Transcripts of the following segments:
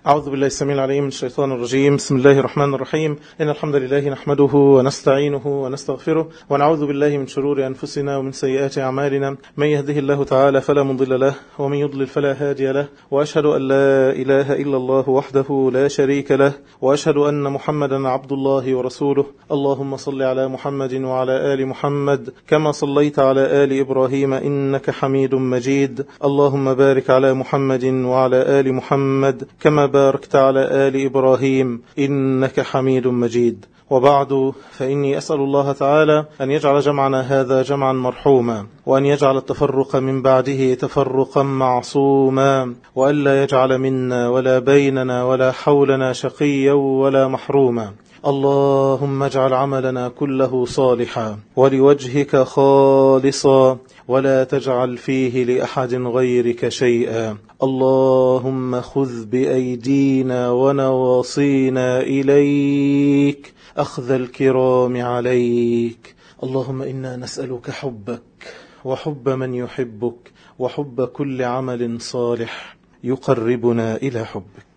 أعوذ بالله السميع العليم من الشيطان الرجيم بسم الله الرحمن الرحيم إن الحمد لله نحمده ونستعينه ونستغفره ونعوذ بالله من شرور أنفسنا ومن سيئات أعمالنا من يهده الله تعالى فلا مضل له ومن يضلل فلا هادي له وأشهد أن لا إله إلا الله وحده لا شريك له وأشهد أن محمدا عبد الله ورسوله اللهم صل على محمد وعلى آل محمد كما صليت على آل إبراهيم إنك حميد مجيد اللهم بارك على محمد وعلى آل محمد كما باركت على آل إبراهيم إنك حميد مجيد وبعد فإني أسأل الله تعالى أن يجعل جمعنا هذا جمعا مرحوما وأن يجعل التفرق من بعده تفرقا معصوما وألا يجعل منا ولا بيننا ولا حولنا شقيا ولا محروما اللهم اجعل عملنا كله صالحا ولوجهك خالصا ولا تجعل فيه لأحد غيرك شيئا اللهم خذ بأيدينا ونواصينا إليك أخذ الكرام عليك اللهم إنا نسألك حبك وحب من يحبك وحب كل عمل صالح يقربنا إلى حبك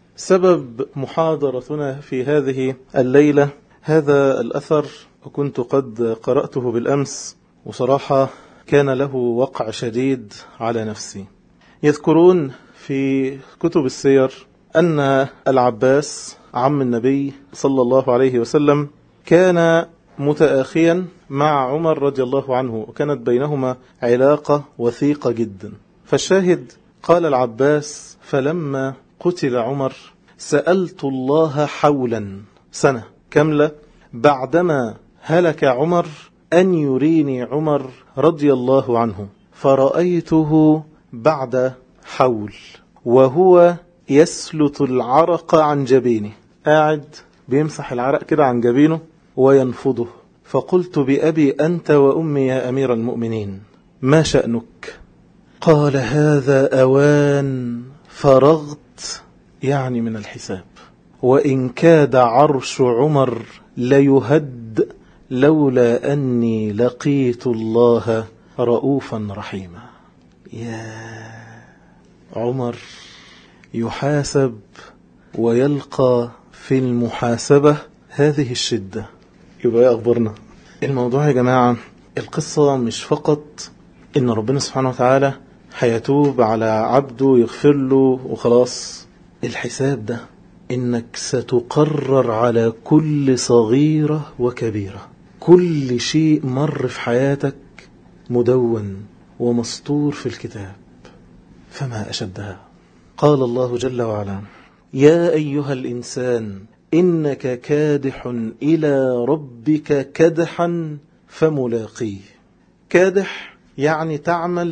سبب محاضرتنا في هذه الليلة هذا الأثر وكنت قد قرأته بالأمس وصراحة كان له وقع شديد على نفسي يذكرون في كتب السير أن العباس عم النبي صلى الله عليه وسلم كان متآخيا مع عمر رضي الله عنه وكانت بينهما علاقة وثيقة جدا فالشاهد قال العباس فلما قتل عمر سألت الله حولا سنة كاملة بعدما هلك عمر أن يريني عمر رضي الله عنه فرأيته بعد حول وهو يسلت العرق عن جبينه قاعد بيمسح العرق كده عن جبينه وينفضه فقلت بأبي أنت وأمي يا أمير المؤمنين ما شأنك قال هذا أوان فرغت يعني من الحساب وإن كاد عرش عمر ليهد لولا أني لقيت الله رؤوفا رحيما يا عمر يحاسب ويلقى في المحاسبة هذه الشدة يبقى ايه أخبرنا الموضوع يا جماعة القصة مش فقط إن ربنا سبحانه وتعالى هيتوب على عبده يغفر له وخلاص الحساب ده إنك ستقرر على كل صغيرة وكبيرة كل شيء مر في حياتك مدون ومسطور في الكتاب فما أشدها قال الله جل وعلا يا أيها الإنسان إنك كادح إلى ربك كدحا فملاقيه كادح يعني تعمل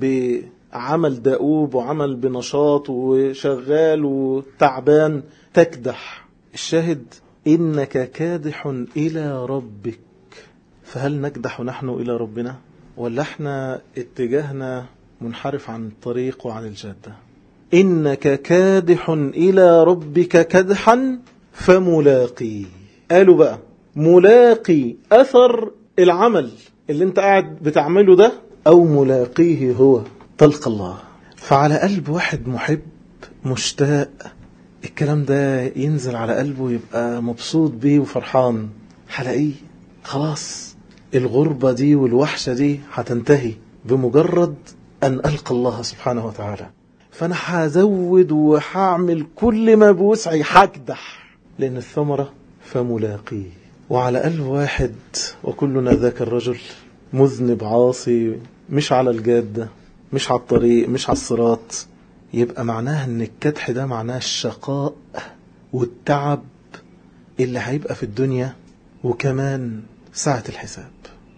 بعمل دؤوب وعمل بنشاط وشغال وتعبان تكدح الشاهد إنك كادح إلى ربك فهل نكدح نحن إلى ربنا ولا احنا اتجاهنا منحرف عن الطريق وعن الجادة إنك كادح إلى ربك كدحا فملاقي قالوا بقى ملاقي أثر العمل اللي انت قاعد بتعمله ده أو ملاقيه هو تلقى الله فعلى قلب واحد محب مشتاق الكلام ده ينزل على قلبه يبقى مبسوط بيه وفرحان هلاقيه خلاص الغربة دي والوحشة دي هتنتهي بمجرد أن ألقى الله سبحانه وتعالى فأنا هزود وهعمل كل ما بوسعي هكدح لأن الثمرة فملاقيه وعلى قلب واحد وكلنا ذاك الرجل مذنب عاصي مش على الجادة مش على الطريق مش على الصراط يبقى معناها ان الكدح ده معناه الشقاء والتعب اللي هيبقى في الدنيا وكمان ساعة الحساب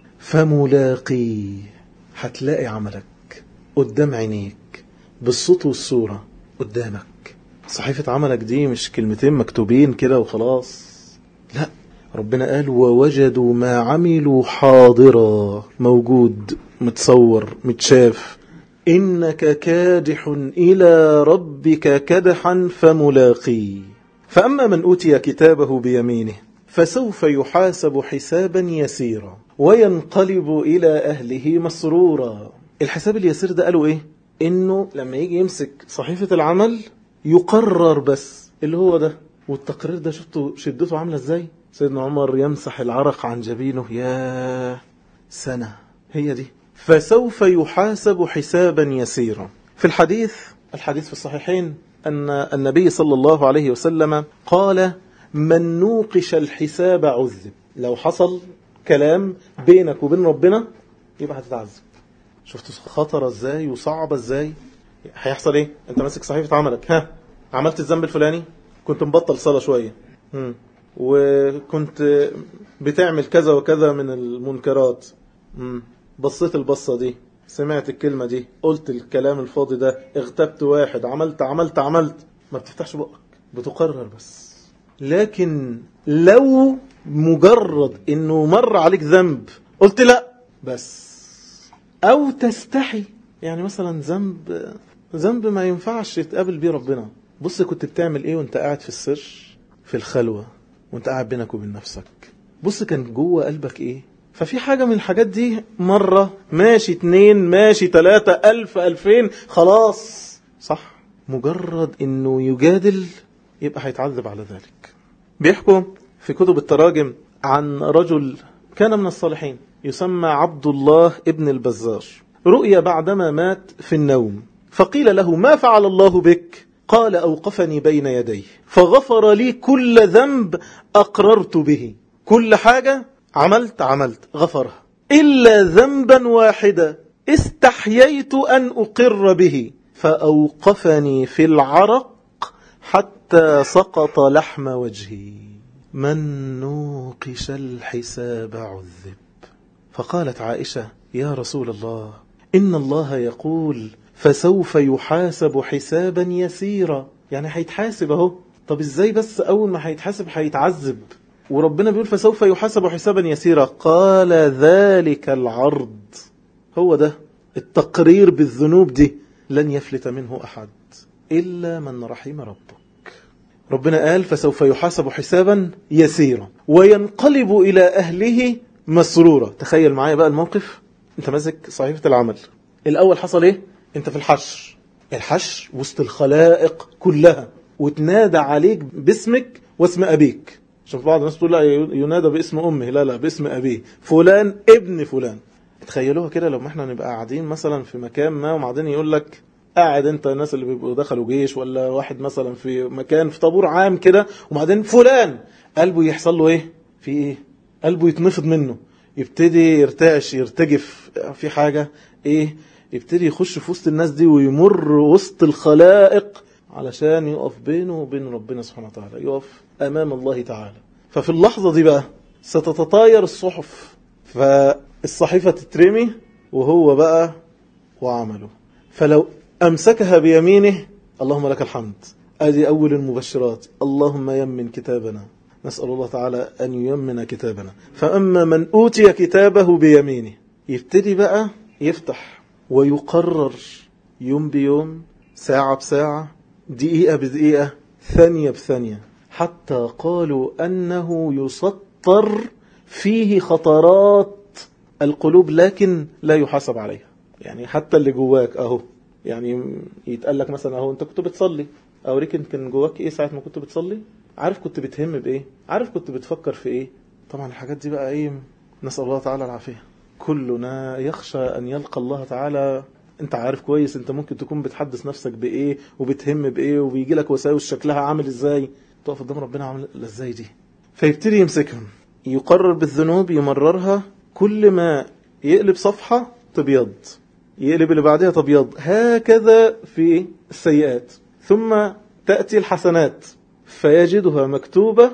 فملاقي هتلاقي عملك قدام عينيك بالصوت والصورة قدامك صحيفة عملك دي مش كلمتين مكتوبين كده وخلاص لا ربنا قال ووجدوا ما عملوا حاضرا موجود متصور متشاف إنك كادح إلى ربك كدحا فملاقي فأما من أوتي كتابه بيمينه فسوف يحاسب حسابا يسيرا وينقلب إلى أهله مسرورا الحساب اليسير ده قالوا إيه؟ إنه لما يجي يمسك صحيفة العمل يقرر بس اللي هو ده والتقرير ده شفتوا شدته عاملة ازاي سيدنا عمر يمسح العرق عن جبينه يا سنة هي دي فسوف يحاسب حسابا يسيرا في الحديث الحديث في الصحيحين أن النبي صلى الله عليه وسلم قال من نوقش الحساب عذب لو حصل كلام بينك وبين ربنا يبقى هتتعذب شفت خطرة ازاي وصعبة ازاي هيحصل ايه انت ماسك صحيفة عملك ها عملت الذنب الفلاني كنت مبطل صلاة شوية مم. وكنت بتعمل كذا وكذا من المنكرات مم. بصيت البصة دي سمعت الكلمة دي قلت الكلام الفاضي ده اغتبت واحد عملت عملت عملت ما بتفتحش بقك بتقرر بس لكن لو مجرد انه مر عليك ذنب قلت لا بس او تستحي يعني مثلا ذنب ذنب ما ينفعش يتقابل بيه ربنا بص كنت بتعمل ايه وانت قاعد في السر في الخلوة وانت قاعد بينك وبين نفسك بص كان جوه قلبك ايه ففي حاجة من الحاجات دي مرة ماشي اتنين ماشي تلاتة ألف ألفين خلاص صح مجرد انه يجادل يبقى هيتعذب على ذلك بيحكوا في كتب التراجم عن رجل كان من الصالحين يسمى عبد الله ابن البزار رؤيا بعدما مات في النوم فقيل له ما فعل الله بك قال أوقفني بين يديه فغفر لي كل ذنب أقررت به كل حاجة عملت عملت غفرها إلا ذنبا واحدا استحييت أن أقر به فأوقفني في العرق حتى سقط لحم وجهي من نوقش الحساب عذب فقالت عائشة يا رسول الله إن الله يقول فسوف يحاسب حسابا يسيرا يعني هيتحاسب اهو طب ازاي بس اول ما هيتحاسب هيتعذب وربنا بيقول فسوف يحاسب حسابا يسيرا قال ذلك العرض هو ده التقرير بالذنوب دي لن يفلت منه أحد إلا من رحم ربك ربنا قال فسوف يحاسب حسابا يسيرا وينقلب إلى أهله مسرورا تخيل معايا بقى الموقف انت ماسك صحيفة العمل الأول حصل ايه انت في الحشر الحشر وسط الخلائق كلها وتنادى عليك باسمك واسم أبيك عشان بعض الناس تقول لا ينادى باسم أمه لا لا باسم أبيه فلان ابن فلان تخيلوها كده لما احنا نبقى قاعدين مثلا في مكان ما وبعدين يقول لك قاعد انت الناس اللي بيبقوا دخلوا جيش ولا واحد مثلا في مكان في طابور عام كده وبعدين فلان قلبه يحصل له ايه في ايه قلبه يتنفض منه يبتدي يرتعش يرتجف في حاجة ايه يبتدي يخش في وسط الناس دي ويمر وسط الخلائق علشان يقف بينه وبين ربنا سبحانه وتعالى يقف أمام الله تعالى ففي اللحظة دي بقى ستتطاير الصحف فالصحيفة تترمي وهو بقى وعمله فلو أمسكها بيمينه اللهم لك الحمد ادي أول المبشرات اللهم يمن كتابنا نسأل الله تعالى أن ييمن كتابنا فأما من أوتي كتابه بيمينه يبتدي بقى يفتح ويقرر يوم بيوم ساعة بساعة دقيقة بدقيقة ثانية بثانية حتى قالوا أنه يسطر فيه خطرات القلوب لكن لا يحاسب عليها يعني حتى اللي جواك أهو يعني يتقال لك مثلا أهو أنت كنت بتصلي أوريك أنت كان جواك إيه ساعة ما كنت بتصلي عارف كنت بتهم بإيه عارف كنت بتفكر في إيه طبعا الحاجات دي بقى إيه نسأل الله تعالى العافية كلنا يخشى أن يلقى الله تعالى انت عارف كويس انت ممكن تكون بتحدث نفسك بايه وبتهم بايه وبيجي لك وساوس شكلها عامل ازاي تقف قدام ربنا عامل ازاي دي فيبتدي يمسكهم يقرر بالذنوب يمررها كل ما يقلب صفحة تبيض يقلب اللي بعدها تبيض هكذا في السيئات ثم تأتي الحسنات فيجدها مكتوبة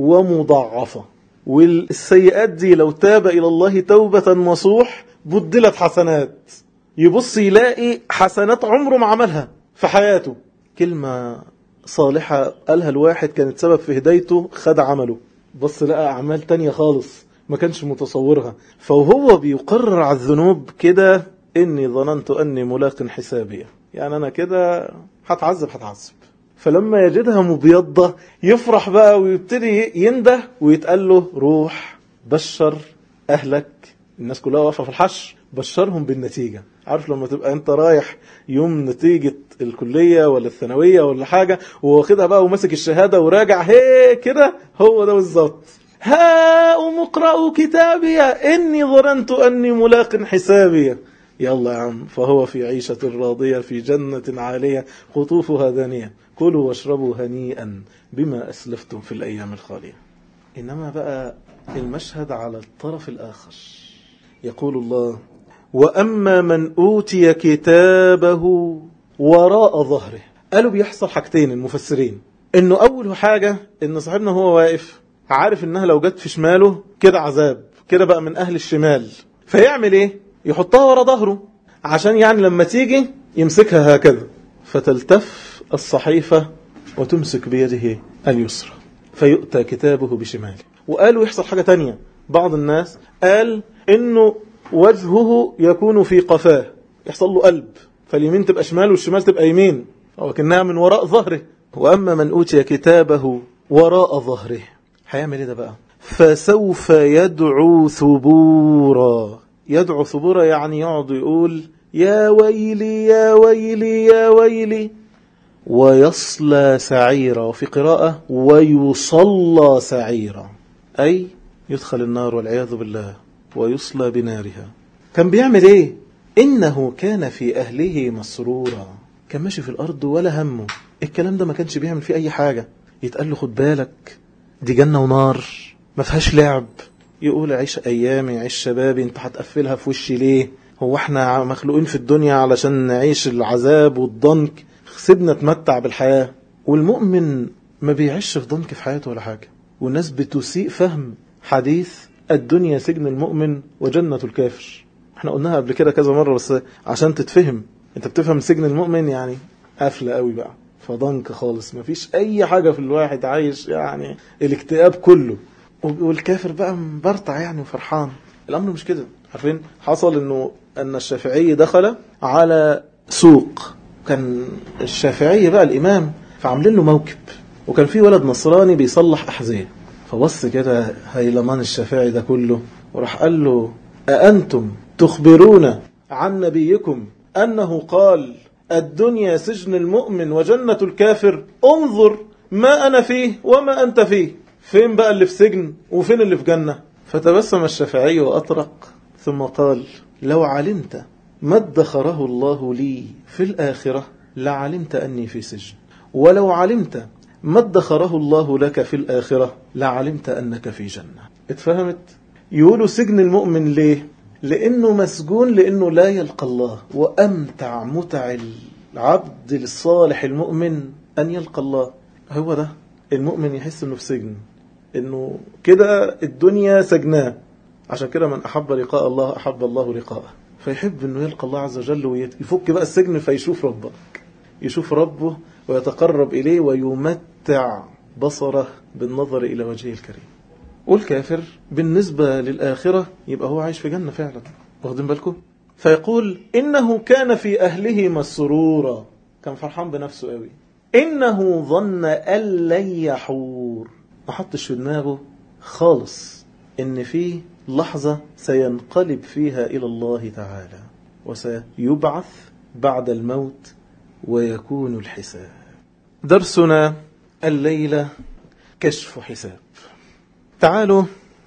ومضاعفة والسيئات دي لو تاب إلى الله توبة نصوح بدلت حسنات يبص يلاقي حسنات عمره ما عملها في حياته كلمة صالحة قالها الواحد كانت سبب في هدايته خد عمله بص لقى أعمال تانية خالص ما كانش متصورها فهو بيقرر على الذنوب كده إني ظننت أني ملاق حسابية يعني أنا كده هتعذب هتعذب فلما يجدها مبيضة يفرح بقى ويبتدي ينده ويتقال له روح بشر أهلك الناس كلها واقفة في الحشر بشرهم بالنتيجة عارف لما تبقى انت رايح يوم نتيجة الكلية ولا الثانوية ولا حاجة واخدها بقى وماسك الشهادة وراجع هي كده هو ده بالظبط ها اقرأوا كتابي إني ظننت أني ملاق حسابي يلا يا عم فهو في عيشة راضية في جنة عالية قطوفها دانية كلوا واشربوا هنيئا بما أسلفتم في الأيام الخالية إنما بقى المشهد على الطرف الآخر يقول الله وأما من أوتي كتابه وراء ظهره قالوا بيحصل حاجتين المفسرين إنه أول حاجة إن صاحبنا هو واقف عارف إنها لو جت في شماله كده عذاب كده بقى من أهل الشمال فيعمل إيه يحطها ورا ظهره عشان يعني لما تيجي يمسكها هكذا فتلتف الصحيفة وتمسك بيده اليسرى فيؤتى كتابه بشماله وقالوا يحصل حاجة تانية بعض الناس قال انه وجهه يكون في قفاه يحصل له قلب فاليمين تبقى شمال والشمال تبقى يمين وكأنها من وراء ظهره وأما من أوتي كتابه وراء ظهره هيعمل ايه ده بقى فسوف يدعو ثبورا يدعو ثبورا يعني يقعد يقول يا ويلي يا ويلي يا ويلي ويصلى سعيرا وفي قراءة ويصلى سعيرا أي يدخل النار والعياذ بالله ويصلى بنارها كان بيعمل ايه إنه كان في أهله مسرورا كان ماشي في الأرض ولا همه الكلام ده ما كانش بيعمل فيه أي حاجة يتقال له خد بالك دي جنة ونار ما فيهاش لعب يقول عيش أيامي عيش شبابي انت هتقفلها في وشي ليه هو احنا مخلوقين في الدنيا علشان نعيش العذاب والضنك سيبنا نتمتع بالحياة والمؤمن ما بيعيش في ضنك في حياته ولا حاجة والناس بتسيء فهم حديث الدنيا سجن المؤمن وجنة الكافر احنا قلناها قبل كده كذا مرة بس عشان تتفهم انت بتفهم سجن المؤمن يعني قافلة قوي بقى فضنك خالص مفيش اي حاجة في الواحد عايش يعني الاكتئاب كله والكافر بقى مبرطع يعني وفرحان الامر مش كده عارفين حصل انه ان الشافعي دخل على سوق كان الشافعي بقى الامام فعاملين له موكب وكان في ولد نصراني بيصلح احذيه فبص كده هيلمان الشافعي ده كله وراح قال له أأنتم تخبرون عن نبيكم أنه قال الدنيا سجن المؤمن وجنة الكافر انظر ما أنا فيه وما أنت فيه فين بقى اللي في سجن وفين اللي في جنة فتبسم الشافعي وأطرق ثم قال لو علمت ما ادخره الله لي في الآخرة لعلمت أني في سجن ولو علمت ما ادخره الله لك في الآخرة لعلمت أنك في جنة اتفهمت؟ يقولوا سجن المؤمن ليه؟ لأنه مسجون لأنه لا يلقى الله وأمتع متع العبد الصالح المؤمن أن يلقى الله هو ده المؤمن يحس أنه في سجن أنه كده الدنيا سجناه عشان كده من أحب لقاء الله أحب الله لقاءه فيحب أنه يلقى الله عز وجل ويفك بقى السجن فيشوف ربك يشوف ربه ويتقرب إليه ويمتع بصره بالنظر إلى وجهه الكريم والكافر بالنسبة للآخرة يبقى هو عايش في جنة فعلا واخدين بالكم فيقول إنه كان في أهله مسرورا كان فرحان بنفسه قوي إنه ظن أن لن يحور ما حطش في دماغه خالص إن في لحظة سينقلب فيها إلى الله تعالى وسيبعث بعد الموت ويكون الحساب درسنا الليلة كشف حساب تعالوا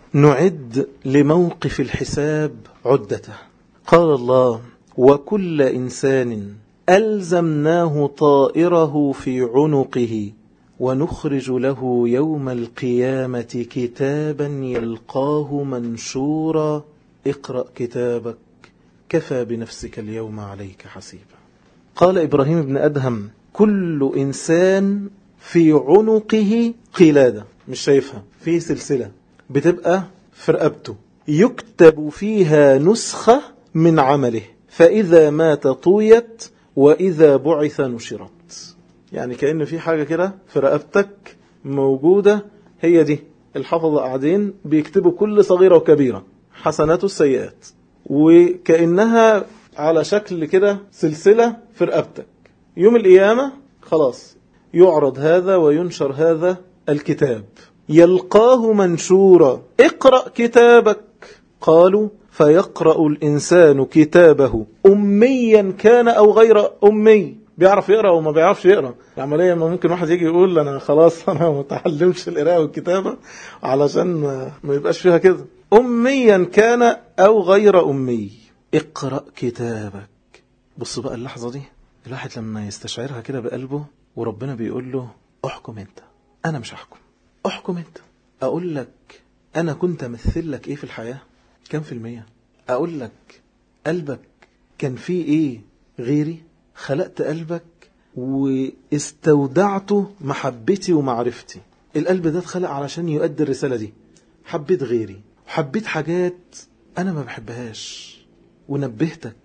نعد لموقف الحساب عدته قال الله وكل إنسان ألزمناه طائره في عنقه ونخرج له يوم القيامة كتابا يلقاه منشورا اقرأ كتابك كفى بنفسك اليوم عليك حسيبا قال إبراهيم بن أدهم كل إنسان في عنقه قلادة مش شايفها في سلسلة بتبقى في رقبته يكتب فيها نسخة من عمله فإذا مات طويت وإذا بعث نشرت يعني كأن في حاجة كده في رقبتك موجودة هي دي الحفظة قاعدين بيكتبوا كل صغيرة وكبيرة حسنات السيئات وكأنها على شكل كده سلسلة في رقبتك يوم القيامة خلاص يعرض هذا وينشر هذا الكتاب يلقاه منشورا اقرأ كتابك قالوا فيقرأ الإنسان كتابه أميا كان أو غير أمي بيعرف يقرأ وما بيعرفش يقرأ العملية ما ممكن واحد يجي يقول أنا خلاص أنا ما تعلمش القراءة والكتابة علشان ما يبقاش فيها كده أميا كان أو غير أمي اقرأ كتابك بص بقى اللحظة دي الواحد لما يستشعرها كده بقلبه وربنا بيقول له احكم انت انا مش هحكم احكم انت اقول لك انا كنت امثل لك ايه في الحياة كم في المية اقول لك قلبك كان فيه ايه غيري خلقت قلبك واستودعته محبتي ومعرفتي القلب ده اتخلق علشان يؤدي الرسالة دي حبيت غيري وحبيت حاجات انا ما بحبهاش ونبهتك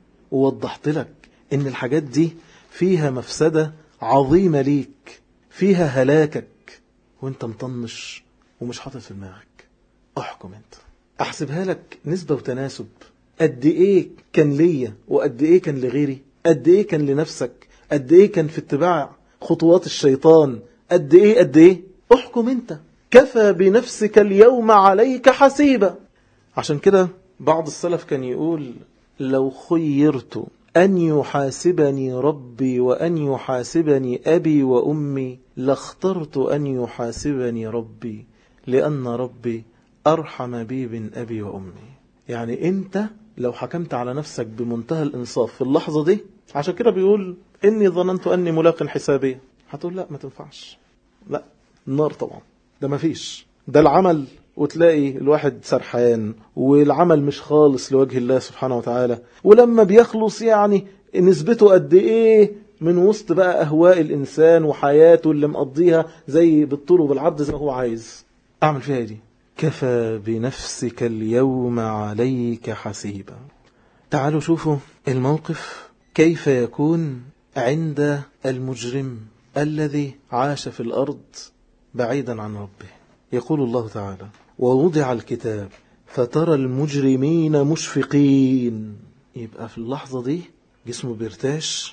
ووضحت لك ان الحاجات دي فيها مفسدة عظيمة ليك فيها هلاكك وانت مطنش ومش حاطط في دماغك احكم انت احسبها لك نسبة وتناسب قد ايه كان ليا وقد ايه كان لغيري قد ايه كان لنفسك قد ايه كان في اتباع خطوات الشيطان قد ايه قد ايه احكم انت كفى بنفسك اليوم عليك حسيبا عشان كده بعض السلف كان يقول لو خيرت أن يحاسبني ربي وأن يحاسبني أبي وأمي لاخترت أن يحاسبني ربي لأن ربي أرحم بي من أبي وأمي يعني أنت لو حكمت على نفسك بمنتهى الإنصاف في اللحظة دي عشان كده بيقول إني ظننت أني ملاق حسابية هتقول لا ما تنفعش لا النار طبعا ده ما فيش ده العمل وتلاقي الواحد سرحان والعمل مش خالص لوجه الله سبحانه وتعالى ولما بيخلص يعني نسبته قد ايه من وسط بقى اهواء الانسان وحياته اللي مقضيها زي بالطول وبالعرض زي ما هو عايز اعمل فيها دي كفى بنفسك اليوم عليك حسيبا تعالوا شوفوا الموقف كيف يكون عند المجرم الذي عاش في الأرض بعيدا عن ربه يقول الله تعالى ووضع الكتاب فترى المجرمين مشفقين يبقى في اللحظة دي جسمه بيرتاش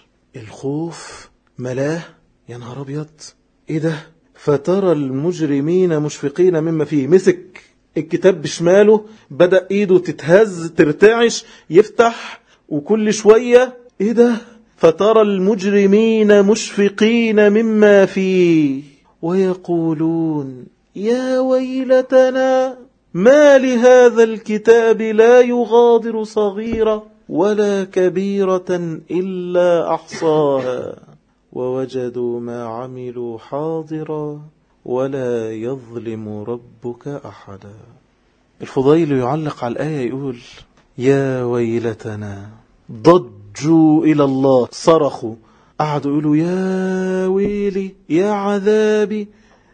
الخوف ملاه يا نهار أبيض إيه ده فترى المجرمين مشفقين مما فيه مسك الكتاب بشماله بدأ إيده تتهز ترتعش يفتح وكل شوية إيه ده فترى المجرمين مشفقين مما فيه ويقولون يا ويلتنا ما لهذا الكتاب لا يغادر صغيرة ولا كبيرة إلا أحصاها ووجدوا ما عملوا حاضرا ولا يظلم ربك أحدا الفضيل يعلق على الآية يقول يا ويلتنا ضجوا إلى الله صرخوا قعدوا يقولوا يا ويلي يا عذابي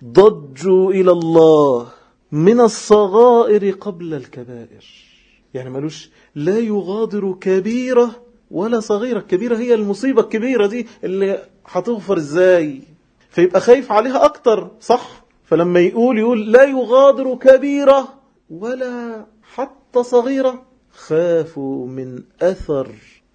ضجوا إلى الله من الصغائر قبل الكبائر يعني ملوش لا يغادر كبيرة ولا صغيرة الكبيرة هي المصيبة الكبيرة دي اللي هتغفر ازاي فيبقى خايف عليها أكتر صح فلما يقول يقول لا يغادر كبيرة ولا حتى صغيرة خافوا من أثر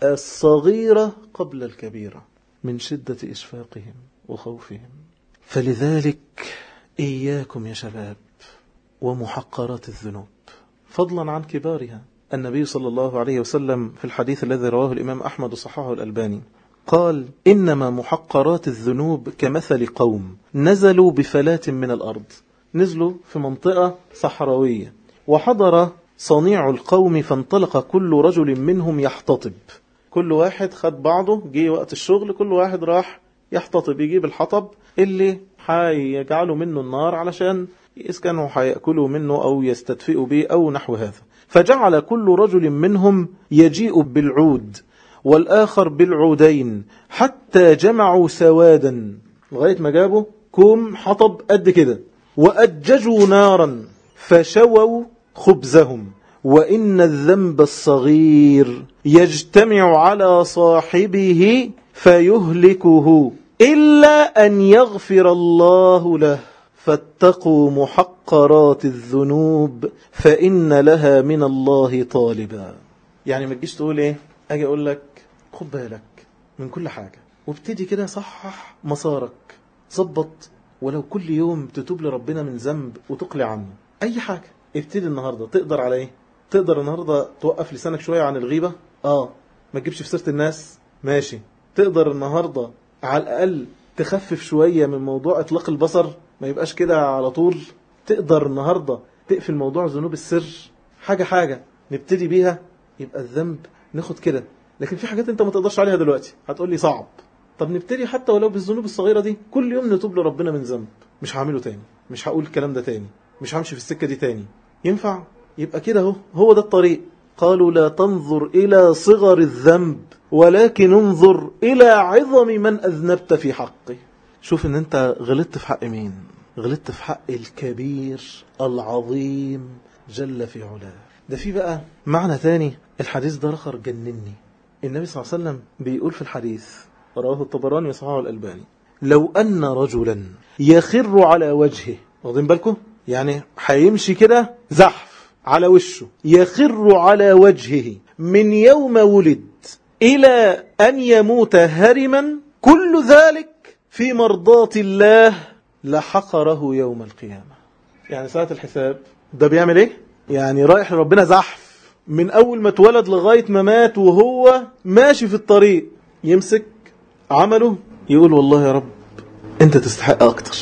الصغيرة قبل الكبيرة من شدة إشفاقهم وخوفهم فلذلك إياكم يا شباب ومحقرات الذنوب فضلا عن كبارها النبي صلى الله عليه وسلم في الحديث الذي رواه الإمام أحمد صححه الألباني قال إنما محقرات الذنوب كمثل قوم نزلوا بفلاة من الأرض نزلوا في منطقة صحراوية وحضر صنيع القوم فانطلق كل رجل منهم يحتطب كل واحد خد بعضه جه وقت الشغل كل واحد راح يحتطب يجيب الحطب اللي هيجعلوا منه النار علشان إذا كانوا هيأكلوا منه أو يستدفئوا به أو نحو هذا فجعل كل رجل منهم يجيء بالعود والآخر بالعودين حتى جمعوا سوادا لغاية ما جابوا كوم حطب قد كده وأججوا نارا فشووا خبزهم وإن الذنب الصغير يجتمع على صاحبه فيهلكه إلا أن يغفر الله له فاتقوا محقرات الذنوب فإن لها من الله طالبا يعني ما تجيش تقول ايه اجي اقول لك خد بالك من كل حاجة وابتدي كده صحح مسارك ظبط ولو كل يوم تتوب لربنا من ذنب وتقلع عنه اي حاجة ابتدي النهاردة تقدر على ايه تقدر النهاردة توقف لسانك شوية عن الغيبة اه ما تجيبش في سيرة الناس ماشي تقدر النهاردة على الأقل تخفف شوية من موضوع إطلاق البصر ما يبقاش كده على طول تقدر النهاردة تقفل موضوع ذنوب السر حاجة حاجة نبتدي بيها يبقى الذنب ناخد كده لكن في حاجات انت ما تقدرش عليها دلوقتي هتقول لي صعب طب نبتدي حتى ولو بالذنوب الصغيرة دي كل يوم نتوب لربنا من ذنب مش هعمله تاني مش هقول الكلام ده تاني مش همشي في السكة دي تاني ينفع يبقى كده اهو هو ده الطريق قالوا لا تنظر إلى صغر الذنب ولكن انظر إلى عظم من أذنبت في حقه شوف ان انت غلطت في حق مين غلطت في حق الكبير العظيم جل في علاه ده في بقى معنى ثاني الحديث ده رخر جنني النبي صلى الله عليه وسلم بيقول في الحديث رواه الطبراني وصححه الألباني لو أن رجلا يخر على وجهه واخدين بالكم يعني هيمشي كده زحف على وشه يخر على وجهه من يوم ولد إلى أن يموت هرما كل ذلك في مرضاة الله لحقره يوم القيامة يعني ساعة الحساب ده بيعمل ايه؟ يعني رايح لربنا زحف من أول ما اتولد لغاية ما مات وهو ماشي في الطريق يمسك عمله يقول والله يا رب انت تستحق اكتر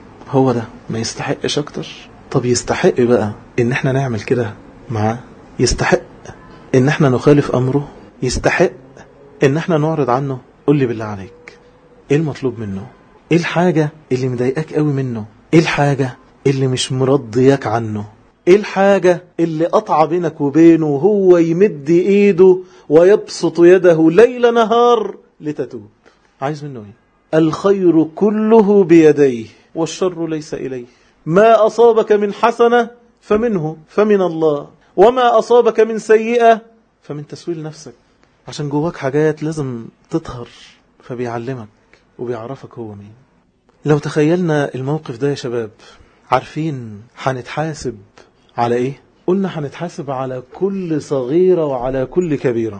هو ده ما يستحقش اكتر طب يستحق بقى ان احنا نعمل كده معاه يستحق ان احنا نخالف امره يستحق ان احنا نعرض عنه قول لي بالله عليك ايه المطلوب منه ايه الحاجة اللي مضايقاك قوي منه ايه الحاجة اللي مش مرضياك عنه ايه الحاجة اللي قطع بينك وبينه وهو يمد ايده ويبسط يده ليل نهار لتتوب عايز منه ايه الخير كله بيديه والشر ليس إليه ما أصابك من حسنة فمنه فمن الله وما أصابك من سيئة فمن تسويل نفسك عشان جواك حاجات لازم تطهر فبيعلمك وبيعرفك هو مين لو تخيلنا الموقف ده يا شباب عارفين هنتحاسب على ايه قلنا هنتحاسب على كل صغيرة وعلى كل كبيرة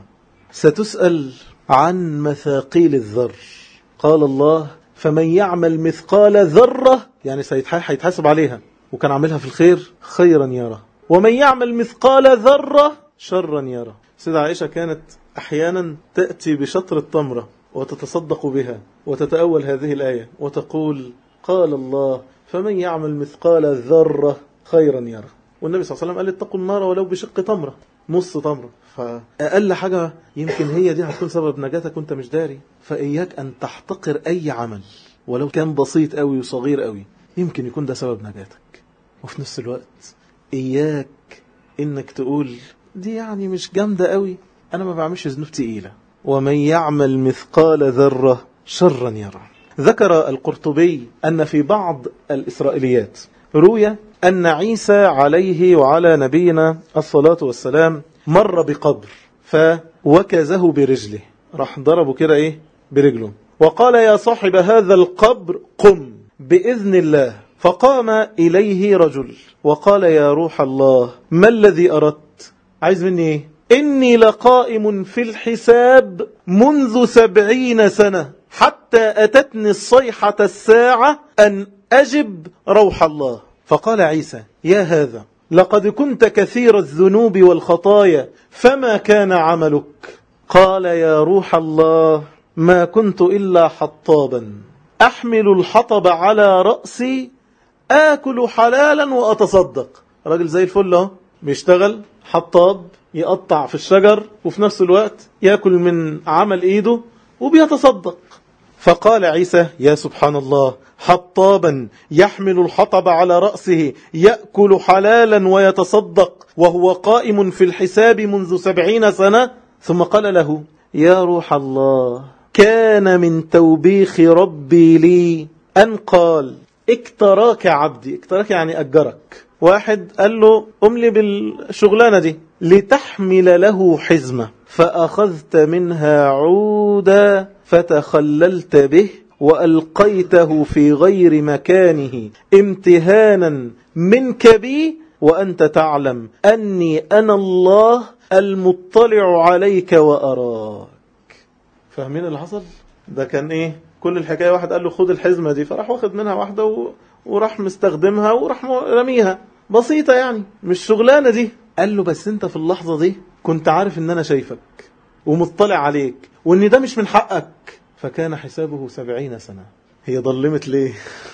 ستسأل عن مثاقيل الذر قال الله فمن يعمل مثقال ذرة يعني هيتحاسب عليها وكان عاملها في الخير خيرا يرى ومن يعمل مثقال ذرة شرا يرى سيدة عائشة كانت أحيانا تأتي بشطر التمرة وتتصدق بها وتتأول هذه الآية وتقول قال الله فمن يعمل مثقال ذرة خيرا يرى والنبي صلى الله عليه وسلم قال اتقوا النار ولو بشق تمرة نص تمرة فأقل حاجة يمكن هي دي هتكون سبب نجاتك وانت مش داري فإياك أن تحتقر أي عمل ولو كان بسيط قوي وصغير قوي يمكن يكون ده سبب نجاتك وفي نفس الوقت إياك إنك تقول دي يعني مش جامدة قوي أنا ما بعملش ذنوب تقيلة ومن يعمل مثقال ذرة شرا يرى ذكر القرطبي أن في بعض الإسرائيليات روي أن عيسى عليه وعلى نبينا الصلاة والسلام مر بقبر فوكزه برجله راح ضربه كده ايه برجله وقال يا صاحب هذا القبر قم بإذن الله فقام إليه رجل وقال يا روح الله ما الذي أردت عايز مني ايه إني لقائم في الحساب منذ سبعين سنة حتى أتتني الصيحة الساعة أن أجب روح الله فقال عيسى يا هذا لقد كنت كثير الذنوب والخطايا فما كان عملك قال يا روح الله ما كنت إلا حطابا أحمل الحطب على رأسي آكل حلالا وأتصدق راجل زي الفل اهو بيشتغل حطاب يقطع في الشجر وفي نفس الوقت يأكل من عمل إيده وبيتصدق فقال عيسى يا سبحان الله حطابا يحمل الحطب على رأسه يأكل حلالا ويتصدق وهو قائم في الحساب منذ سبعين سنة ثم قال له يا روح الله كان من توبيخ ربي لي أن قال اكتراك عبدي اكتراك يعني أجرك واحد قال له أملي بالشغلانة دي لتحمل له حزمة فأخذت منها عودا فتخللت به وألقيته في غير مكانه امتهانا منك بي وأنت تعلم أني أنا الله المطلع عليك وأراك فاهمين اللي حصل؟ ده كان إيه؟ كل الحكاية واحد قال له خد الحزمة دي فراح واخد منها واحدة و... وراح مستخدمها وراح رميها بسيطة يعني مش شغلانة دي قال له بس انت في اللحظة دي كنت عارف ان انا شايفك ومطلع عليك وان ده مش من حقك فكان حسابه سبعين سنة هي ضلمت ليه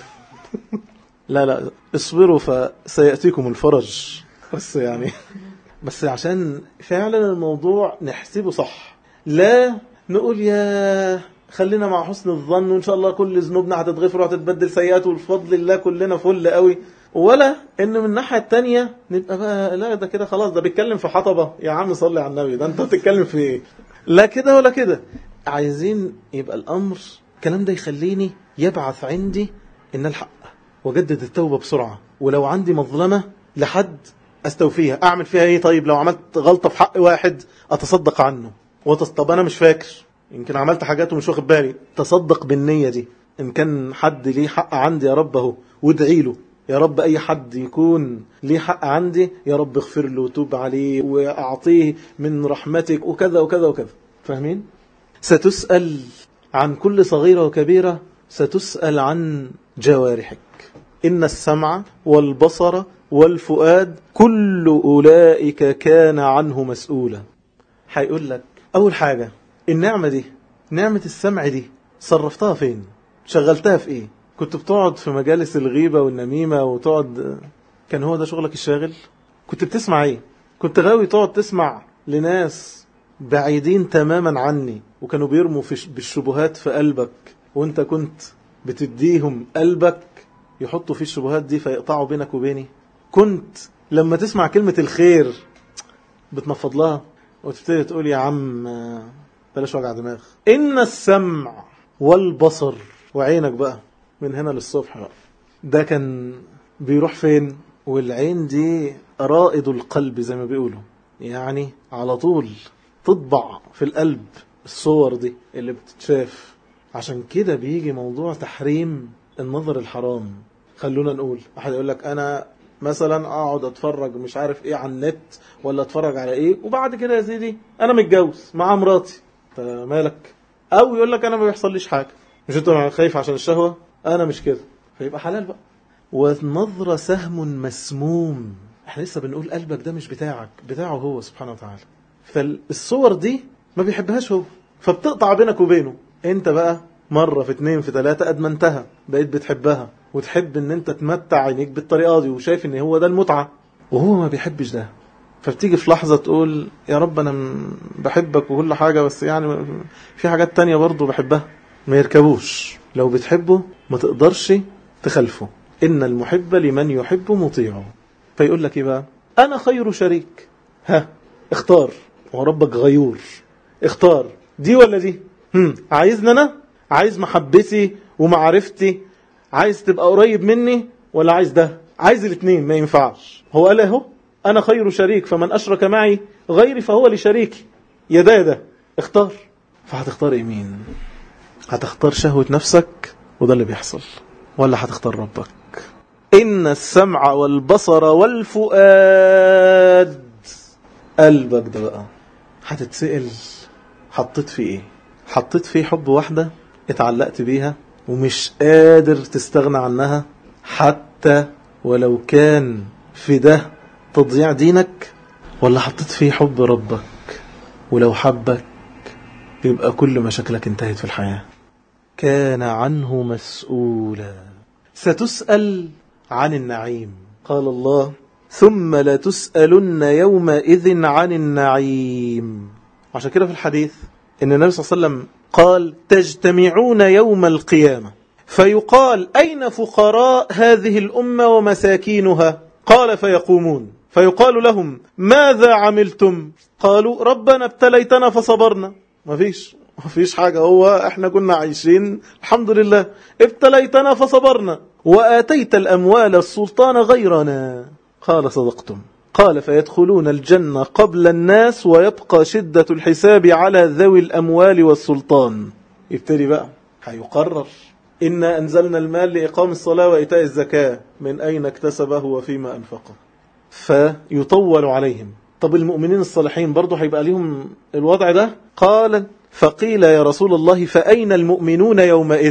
لا لا اصبروا فسيأتيكم الفرج بس يعني بس عشان فعلا الموضوع نحسبه صح لا نقول يا خلينا مع حسن الظن وان شاء الله كل ذنوبنا هتتغفر وهتتبدل سيئات والفضل الله كلنا فل قوي ولا ان من الناحيه الثانيه نبقى بقى لا ده كده خلاص ده بيتكلم في حطبه يا عم صلي على النبي ده انت بتتكلم في ايه لا كده ولا كده عايزين يبقى الامر الكلام ده يخليني يبعث عندي ان الحق وجدد التوبه بسرعه ولو عندي مظلمه لحد استوفيها اعمل فيها ايه طيب لو عملت غلطه في حق واحد اتصدق عنه وتص... طب انا مش فاكر يمكن عملت حاجات ومش واخد بالي تصدق بالنيه دي ان كان حد ليه حق عندي يا رب اهو وادعي له يا رب اي حد يكون ليه حق عندي يا رب اغفر له وتوب عليه واعطيه من رحمتك وكذا وكذا وكذا فاهمين ستسال عن كل صغيره وكبيره ستسال عن جوارحك ان السمع والبصر والفؤاد كل اولئك كان عنه مسؤولا هيقول لك اول حاجه النعمه دي نعمه السمع دي صرفتها فين شغلتها في ايه كنت بتقعد في مجالس الغيبة والنميمة وتقعد كان هو ده شغلك الشاغل كنت بتسمع ايه كنت غاوي تقعد تسمع لناس بعيدين تماما عني وكانوا بيرموا في بالشبهات في قلبك وانت كنت بتديهم قلبك يحطوا فيه الشبهات دي فيقطعوا بينك وبيني كنت لما تسمع كلمة الخير بتنفض لها وتبتدي تقول يا عم بلاش وجع دماغ إن السمع والبصر وعينك بقى من هنا للصبح بقى ده كان بيروح فين والعين دي رائد القلب زي ما بيقولوا يعني على طول تطبع في القلب الصور دي اللي بتتشاف عشان كده بيجي موضوع تحريم النظر الحرام خلونا نقول احد يقول لك انا مثلا اقعد اتفرج مش عارف ايه على النت ولا اتفرج على ايه وبعد كده يا سيدي انا متجوز مع مراتي مالك او يقول لك انا ما بيحصليش حاجه مش انت خايف عشان الشهوه انا مش كده فيبقى حلال بقى والنظرة سهم مسموم احنا لسه بنقول قلبك ده مش بتاعك بتاعه هو سبحانه وتعالى فالصور دي ما بيحبهاش هو فبتقطع بينك وبينه انت بقى مرة في اتنين في تلاتة ادمنتها بقيت بتحبها وتحب ان انت تمتع عينيك بالطريقة دي وشايف ان هو ده المتعة وهو ما بيحبش ده فبتيجي في لحظة تقول يا رب انا بحبك وكل حاجة بس يعني في حاجات تانية برضو بحبها ما يركبوش لو بتحبه ما تقدرش تخلفه إن المحب لمن يحب مطيعه فيقول لك إيه بقى أنا خير شريك ها اختار وربك غيور اختار دي ولا دي هم. عايزني أنا عايز محبتي ومعرفتي عايز تبقى قريب مني ولا عايز ده عايز الاثنين ما ينفعش هو قال اهو أنا خير شريك فمن أشرك معي غيري فهو لشريكي يا ده يا ده اختار فهتختار ايه مين هتختار شهوة نفسك وده اللي بيحصل ولا هتختار ربك إن السمع والبصر والفؤاد قلبك ده بقى هتتسأل حطيت فيه ايه حطيت فيه حب واحدة اتعلقت بيها ومش قادر تستغنى عنها حتى ولو كان في ده تضييع دينك ولا حطيت فيه حب ربك ولو حبك يبقى كل مشاكلك انتهت في الحياة كان عنه مسؤولا ستسأل عن النعيم قال الله ثم لتسألن يومئذ عن النعيم عشان كده في الحديث ان النبي صلى الله عليه وسلم قال تجتمعون يوم القيامة فيقال أين فقراء هذه الأمة ومساكينها قال فيقومون فيقال لهم ماذا عملتم قالوا ربنا ابتليتنا فصبرنا ما فيش ما فيش حاجة هو احنا كنا عايشين الحمد لله ابتليتنا فصبرنا وآتيت الأموال السلطان غيرنا قال صدقتم قال فيدخلون الجنة قبل الناس ويبقى شدة الحساب على ذوي الأموال والسلطان يبتدي بقى هيقرر إنا أنزلنا المال لإقام الصلاة وإيتاء الزكاة من أين اكتسبه وفيما أنفقه فيطول عليهم طب المؤمنين الصالحين برضه هيبقى لهم الوضع ده قال فقيل يا رسول الله فأين المؤمنون يومئذ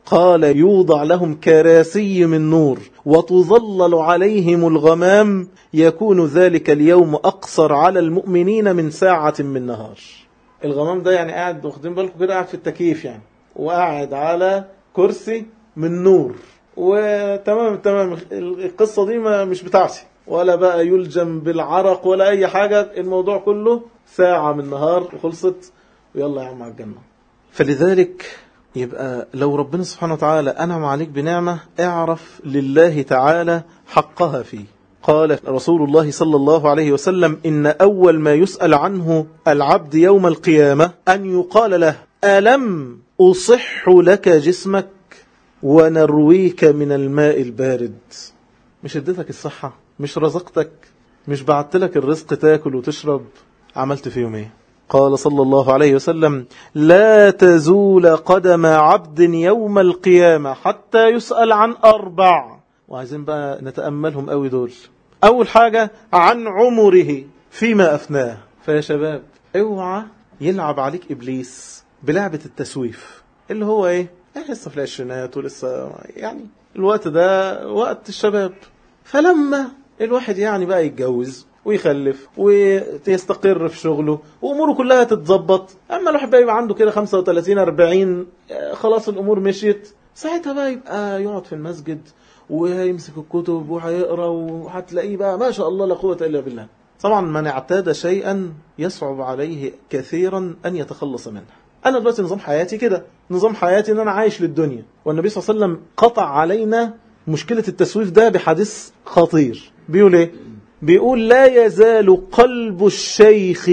قال يوضع لهم كراسي من نور وتظلل عليهم الغمام يكون ذلك اليوم أقصر على المؤمنين من ساعة من نهار الغمام ده يعني قاعد واخدين بالكم كده قاعد في التكييف يعني وقاعد على كرسي من نور وتمام تمام القصة دي ما مش بتاعتي ولا بقى يلجم بالعرق ولا أي حاجة الموضوع كله ساعة من نهار وخلصت ويلا يا عم على الجنة فلذلك يبقى لو ربنا سبحانه وتعالى أنعم عليك بنعمة اعرف لله تعالى حقها فيه قال رسول الله صلى الله عليه وسلم إن أول ما يسأل عنه العبد يوم القيامة أن يقال له ألم أصح لك جسمك ونرويك من الماء البارد مش اديتك الصحة مش رزقتك مش بعت لك الرزق تاكل وتشرب عملت في يومين قال صلى الله عليه وسلم لا تزول قدم عبد يوم القيامة حتى يسأل عن أربع وعايزين بقى نتأملهم قوي دول أول حاجة عن عمره فيما أفناه فيا شباب اوعى يلعب عليك إبليس بلعبة التسويف اللي هو ايه لسه في العشرينات ولسه يعني الوقت ده وقت الشباب فلما الواحد يعني بقى يتجوز ويخلف ويستقر في شغله واموره كلها تتظبط اما الواحد بقى يبقى عنده كده 35 40 خلاص الامور مشيت ساعتها بقى يبقى يقعد في المسجد وهيمسك الكتب وهيقرا وهتلاقيه بقى ما شاء الله لا قوه الا بالله طبعا من اعتاد شيئا يصعب عليه كثيرا ان يتخلص منه انا دلوقتي نظام حياتي كده نظام حياتي ان انا عايش للدنيا والنبي صلى الله عليه وسلم قطع علينا مشكلة التسويف ده بحديث خطير بيقول ايه بيقول لا يزال قلب الشيخ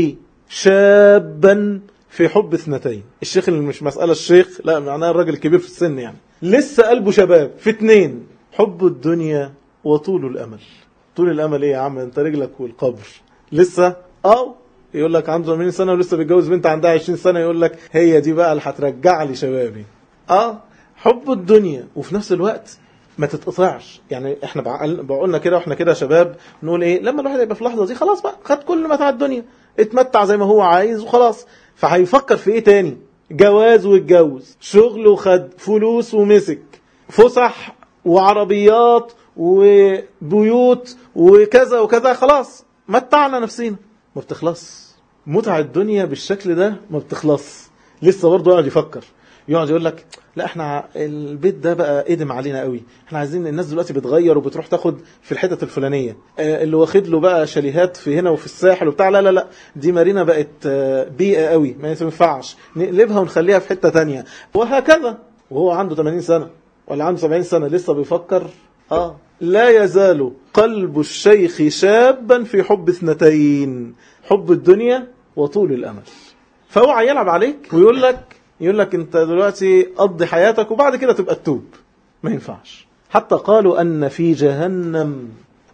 شابا في حب اثنتين الشيخ اللي مش مسألة الشيخ لا معناه الراجل الكبير في السن يعني لسه قلبه شباب في اتنين حب الدنيا وطول الأمل طول الأمل ايه يا عم انت رجلك والقبر لسه اه يقول لك عنده 80 سنة ولسه بيتجوز بنت عندها 20 سنة يقول لك هي دي بقى اللي هترجع لي شبابي اه حب الدنيا وفي نفس الوقت ما تتقطعش يعني احنا بقولنا كده واحنا كده شباب نقول ايه لما الواحد يبقى في اللحظه دي خلاص بقى خد كل متاع الدنيا اتمتع زي ما هو عايز وخلاص فهيفكر في ايه تاني جواز واتجوز شغل وخد فلوس ومسك فسح وعربيات وبيوت وكذا وكذا خلاص متعنا نفسينا ما بتخلص متع الدنيا بالشكل ده ما بتخلص لسه برضه يقعد يفكر يقعد يقول لك لا احنا البيت ده بقى قدم علينا قوي احنا عايزين الناس دلوقتي بتغير وبتروح تاخد في الحتت الفلانيه اه اللي واخد له بقى شاليهات في هنا وفي الساحل وبتاع لا لا لا دي مارينا بقت اه بيئه قوي ما ينفعش نقلبها ونخليها في حته تانية وهكذا وهو عنده 80 سنه ولا عنده 70 سنه لسه بيفكر اه لا يزال قلب الشيخ شابا في حب اثنتين حب الدنيا وطول الامل فاوعى يلعب عليك ويقول لك يقول لك انت دلوقتي قضي حياتك وبعد كده تبقى تتوب ما ينفعش حتى قالوا أن في جهنم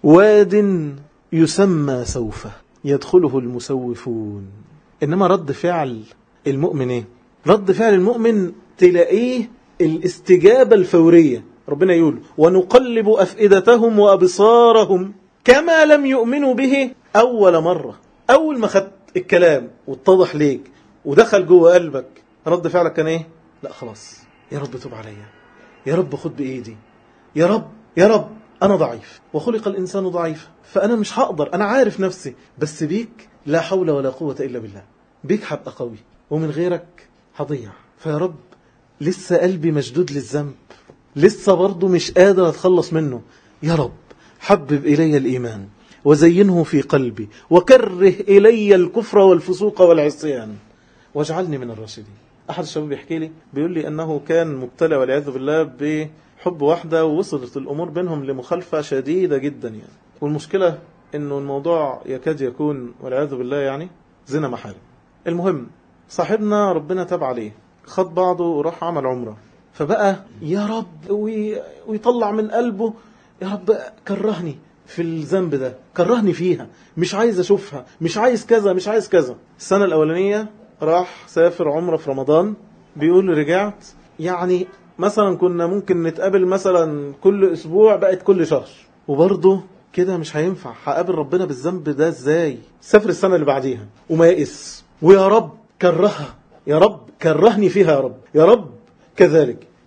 واد يسمى سوفة يدخله المسوفون إنما رد فعل المؤمن ايه رد فعل المؤمن تلاقيه الاستجابة الفورية ربنا يقول ونقلب أفئدتهم وأبصارهم كما لم يؤمنوا به أول مرة أول ما خدت الكلام واتضح ليك ودخل جوه قلبك رد فعلك كان ايه لا خلاص يا رب توب عليا يا رب خد بايدي يا رب يا رب انا ضعيف وخلق الانسان ضعيفا فانا مش هقدر انا عارف نفسي بس بيك لا حول ولا قوة الا بالله بيك هبقى قوي ومن غيرك هضيع فيا رب لسه قلبي مشدود للذنب لسه برضه مش قادر اتخلص منه يا رب حبب الي الايمان وزينه في قلبي وكره الي الكفر والفسوق والعصيان واجعلني من الراشدين أحد الشباب يحكي لي بيقول لي أنه كان مبتلى والعياذ بالله بحب واحدة ووصلت الأمور بينهم لمخالفة شديدة جدا يعني والمشكلة أنه الموضوع يكاد يكون والعياذ بالله يعني زنا محارم المهم صاحبنا ربنا تاب عليه خد بعضه وراح عمل عمرة فبقى يا رب ويطلع من قلبه يا رب كرهني في الذنب ده كرهني فيها مش عايز أشوفها مش عايز كذا مش عايز كذا السنة الأولانية راح سافر عمرة في رمضان بيقول رجعت يعني مثلا كنا ممكن نتقابل مثلا كل اسبوع بقت كل شهر وبرضه كده مش هينفع هقابل ربنا بالذنب ده ازاي سافر السنة اللي بعديها وما يئس ويا رب كرهها يا رب كرهني فيها يا رب يا رب كذلك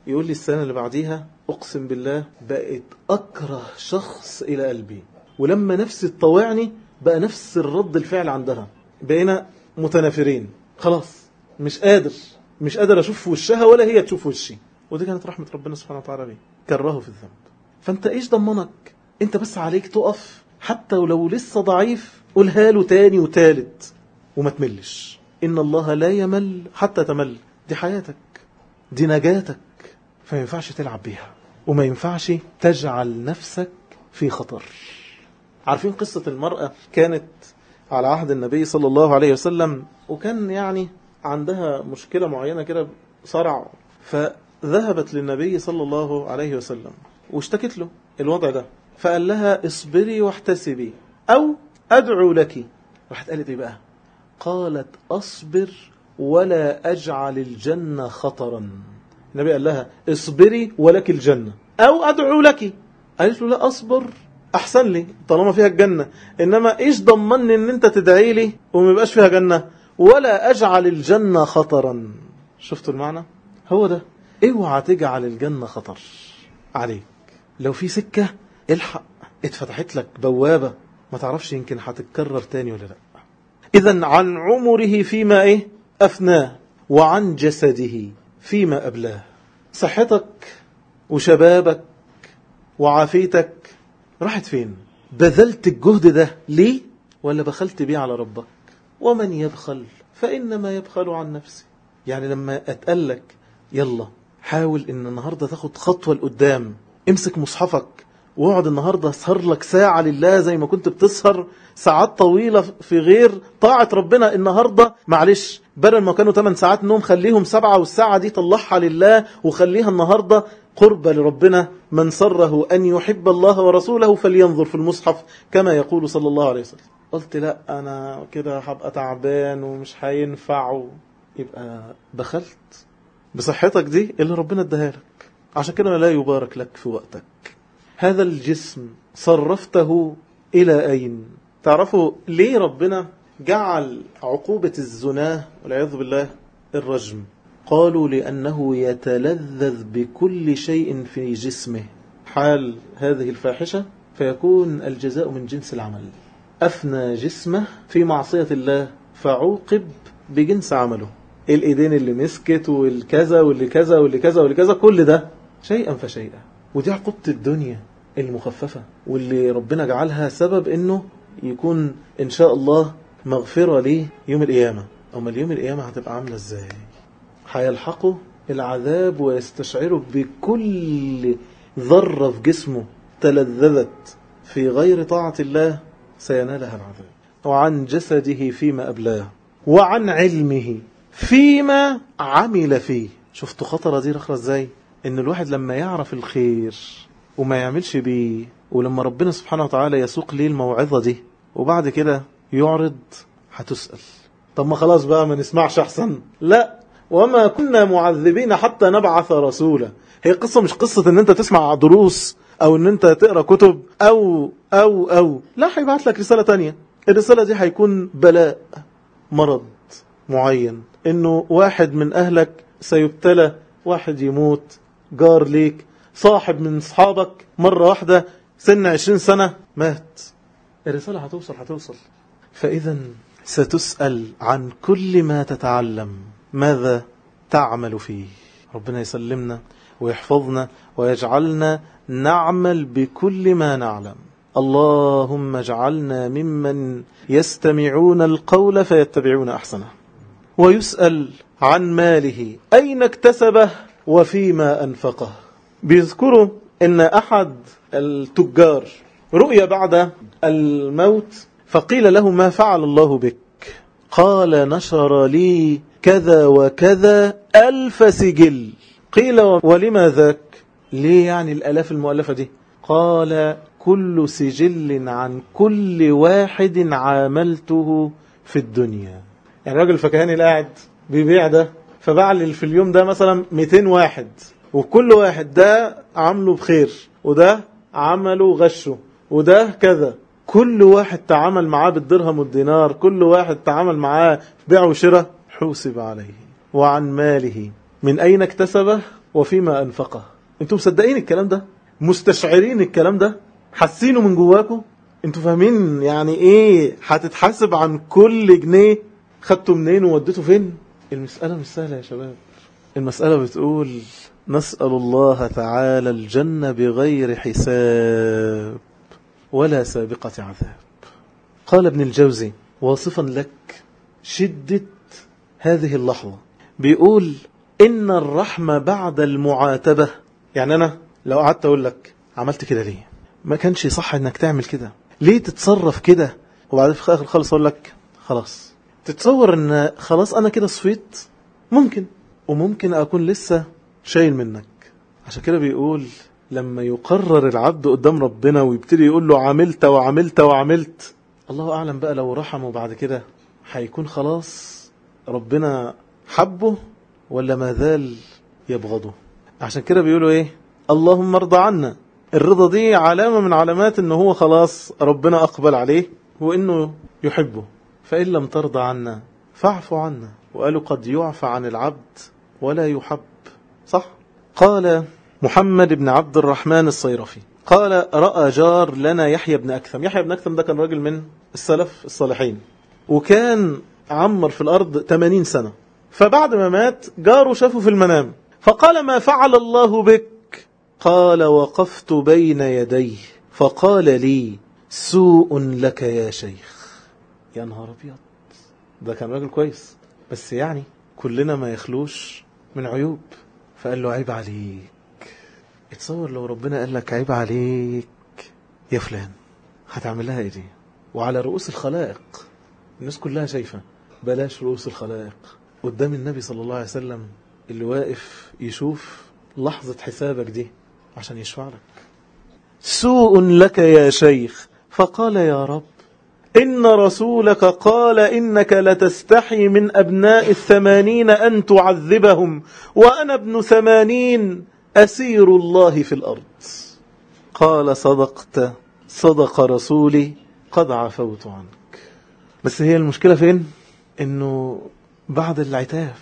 يقول لي السنة اللي بعديها أقسم بالله بقت أكره شخص إلى قلبي ولما نفسي تطوعني بقى نفس الرد الفعل عندها بقينا متنافرين خلاص مش قادر مش قادر أشوف وشها ولا هي تشوف وشي ودي كانت رحمة ربنا سبحانه وتعالى بيه كرهه في الذنب فانت ايش ضمنك انت بس عليك تقف حتى ولو لسه ضعيف قولها له تاني وتالت وما تملش إن الله لا يمل حتى تمل دي حياتك دي نجاتك فما ينفعش تلعب بيها وما ينفعش تجعل نفسك في خطر عارفين قصة المرأة كانت على عهد النبي صلى الله عليه وسلم وكان يعني عندها مشكلة معينة كده صرع فذهبت للنبي صلى الله عليه وسلم واشتكت له الوضع ده فقال لها اصبري واحتسبي أو أدعو لك راحت قالت ايه بقى قالت أصبر ولا أجعل الجنة خطرا النبي قال لها اصبري ولك الجنة أو أدعو لك قالت له لا أصبر أحسن لي طالما فيها الجنة إنما إيش ضمني إن أنت تدعي لي وما يبقاش فيها جنة ولا أجعل الجنة خطرا شفتوا المعنى هو ده اوعى تجعل الجنة خطر عليك لو في سكة الحق اتفتحت لك بوابة ما تعرفش يمكن هتتكرر تاني ولا لا إذا عن عمره فيما إيه أفناه وعن جسده فيما أبلاه صحتك وشبابك وعافيتك راحت فين بذلت الجهد ده ليه ولا بخلت بيه على ربك ومن يبخل فإنما يبخل عن نفسه يعني لما أتقلك يلا حاول إن النهاردة تاخد خطوة لقدام امسك مصحفك واقعد النهاردة اسهر لك ساعة لله زي ما كنت بتسهر ساعات طويلة في غير طاعة ربنا النهاردة معلش بدل ما كانوا 8 ساعات نوم خليهم سبعة والساعة دي طلعها لله وخليها النهاردة قربة لربنا من سره أن يحب الله ورسوله فلينظر في المصحف كما يقول صلى الله عليه وسلم قلت لا أنا كده هبقى تعبان ومش هينفع يبقى بخلت بصحتك دي اللي ربنا اداها لك عشان كده لا يبارك لك في وقتك هذا الجسم صرفته إلى أين تعرفوا ليه ربنا جعل عقوبة الزناه والعياذ بالله الرجم قالوا لأنه يتلذذ بكل شيء في جسمه حال هذه الفاحشة فيكون الجزاء من جنس العمل أفنى جسمه في معصية الله فعوقب بجنس عمله الإيدين اللي مسكت والكذا واللي كذا واللي كذا واللي كذا كل ده شيئا فشيئا ودي عقوبة الدنيا المخففة واللي ربنا جعلها سبب انه يكون ان شاء الله مغفرة ليه يوم القيامة اما اليوم القيامة هتبقى عاملة ازاي هيلحقه العذاب ويستشعره بكل ذرة في جسمه تلذذت في غير طاعة الله سينالها العذاب وعن جسده فيما أبلاه وعن علمه فيما عمل فيه شفتوا خطرة دي رخرة ازاي ان الواحد لما يعرف الخير وما يعملش بيه ولما ربنا سبحانه وتعالى يسوق ليه الموعظة دي وبعد كده يعرض هتسأل طب ما خلاص بقى ما نسمعش احسن لا وما كنا معذبين حتى نبعث رسولا هي قصة مش قصة ان انت تسمع دروس او ان انت تقرأ كتب او او او لا هيبعت لك رسالة تانية الرسالة دي هيكون بلاء مرض معين انه واحد من اهلك سيبتلى واحد يموت جار ليك صاحب من اصحابك مرة واحدة سن عشرين سنة مات الرسالة هتوصل هتوصل فإذا ستسأل عن كل ما تتعلم ماذا تعمل فيه ربنا يسلمنا ويحفظنا ويجعلنا نعمل بكل ما نعلم اللهم اجعلنا ممن يستمعون القول فيتبعون أحسنه ويسأل عن ماله أين اكتسبه وفيما أنفقه بيذكروا أن أحد التجار رؤيا بعد الموت فقيل له ما فعل الله بك قال نشر لي كذا وكذا ألف سجل قيل ولما ذاك ليه يعني الألاف المؤلفة دي قال كل سجل عن كل واحد عاملته في الدنيا يعني راجل فكهاني قاعد بيبيع ده فباع لي في اليوم ده مثلا 200 واحد وكل واحد ده عامله بخير وده عمله غشه وده كذا كل واحد تعامل معاه بالدرهم والدينار كل واحد تعامل معاه بيع وشراء حوسب عليه وعن ماله من أين اكتسبه وفيما أنفقه انتم مصدقين الكلام ده مستشعرين الكلام ده حاسينه من جواكم انتوا فاهمين يعني ايه هتتحاسب عن كل جنيه خدته منين ووديته فين المسألة مش سهلة يا شباب المسألة بتقول نسأل الله تعالى الجنة بغير حساب ولا سابقة عذاب قال ابن الجوزي واصفا لك شدة هذه اللحظة بيقول إن الرحمة بعد المعاتبة يعني أنا لو قعدت أقول لك عملت كده ليه ما كانش صح إنك تعمل كده ليه تتصرف كده وبعدين في آخر خالص أقول لك خلاص تتصور إن خلاص أنا كده صفيت ممكن وممكن أكون لسه شايل منك عشان كده بيقول لما يقرر العبد قدام ربنا ويبتدي يقول له عملت وعملت وعملت الله أعلم بقى لو رحمه بعد كده هيكون خلاص ربنا حبه ولا ما زال يبغضه عشان كده بيقولوا ايه اللهم ارضى عنا الرضا دي علامة من علامات انه هو خلاص ربنا اقبل عليه وانه يحبه فإن لم ترضى عنا فاعف عنا وقالوا قد يعفى عن العبد ولا يحب صح قال محمد بن عبد الرحمن الصيرفي قال رأى جار لنا يحيى بن أكثم يحيى بن أكثم ده كان راجل من السلف الصالحين وكان عمر في الأرض 80 سنة فبعد ما مات جاره شافه في المنام فقال ما فعل الله بك قال وقفت بين يديه فقال لي سوء لك يا شيخ يا نهار أبيض ده كان راجل كويس بس يعني كلنا ما يخلوش من عيوب فقال له عيب عليك اتصور لو ربنا قال لك عيب عليك يا فلان هتعمل لها ايه دي وعلى رؤوس الخلائق الناس كلها شايفة بلاش رؤوس الخلائق قدام النبي صلى الله عليه وسلم اللي واقف يشوف لحظة حسابك دي عشان يشفع لك سوء لك يا شيخ فقال يا رب إن رسولك قال إنك لتستحي من أبناء الثمانين أن تعذبهم وأنا ابن ثمانين أسير الله في الأرض قال صدقت صدق رسولي قد عفوت عنك بس هي المشكلة فين إنه بعد العتاب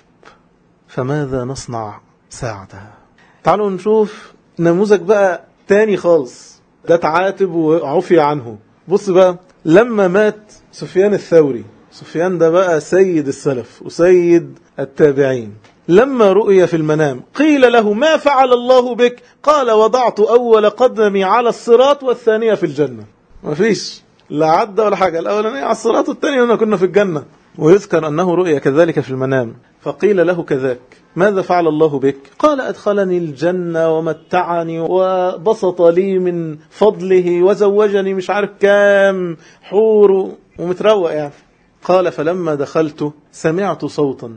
فماذا نصنع ساعتها تعالوا نشوف نموذج بقى تاني خالص ده تعاتب وعفي عنه بص بقى لما مات سفيان الثوري سفيان ده بقى سيد السلف وسيد التابعين لما رؤي في المنام قيل له ما فعل الله بك قال وضعت أول قدمي على الصراط والثانية في الجنة ما فيش لا عدى ولا حاجة الأولانية على الصراط والثانية هنا كنا في الجنة ويذكر أنه رؤي كذلك في المنام فقيل له كذاك ماذا فعل الله بك قال أدخلني الجنة ومتعني وبسط لي من فضله وزوجني مش عارف كام حور ومتروق يعني قال فلما دخلت سمعت صوتا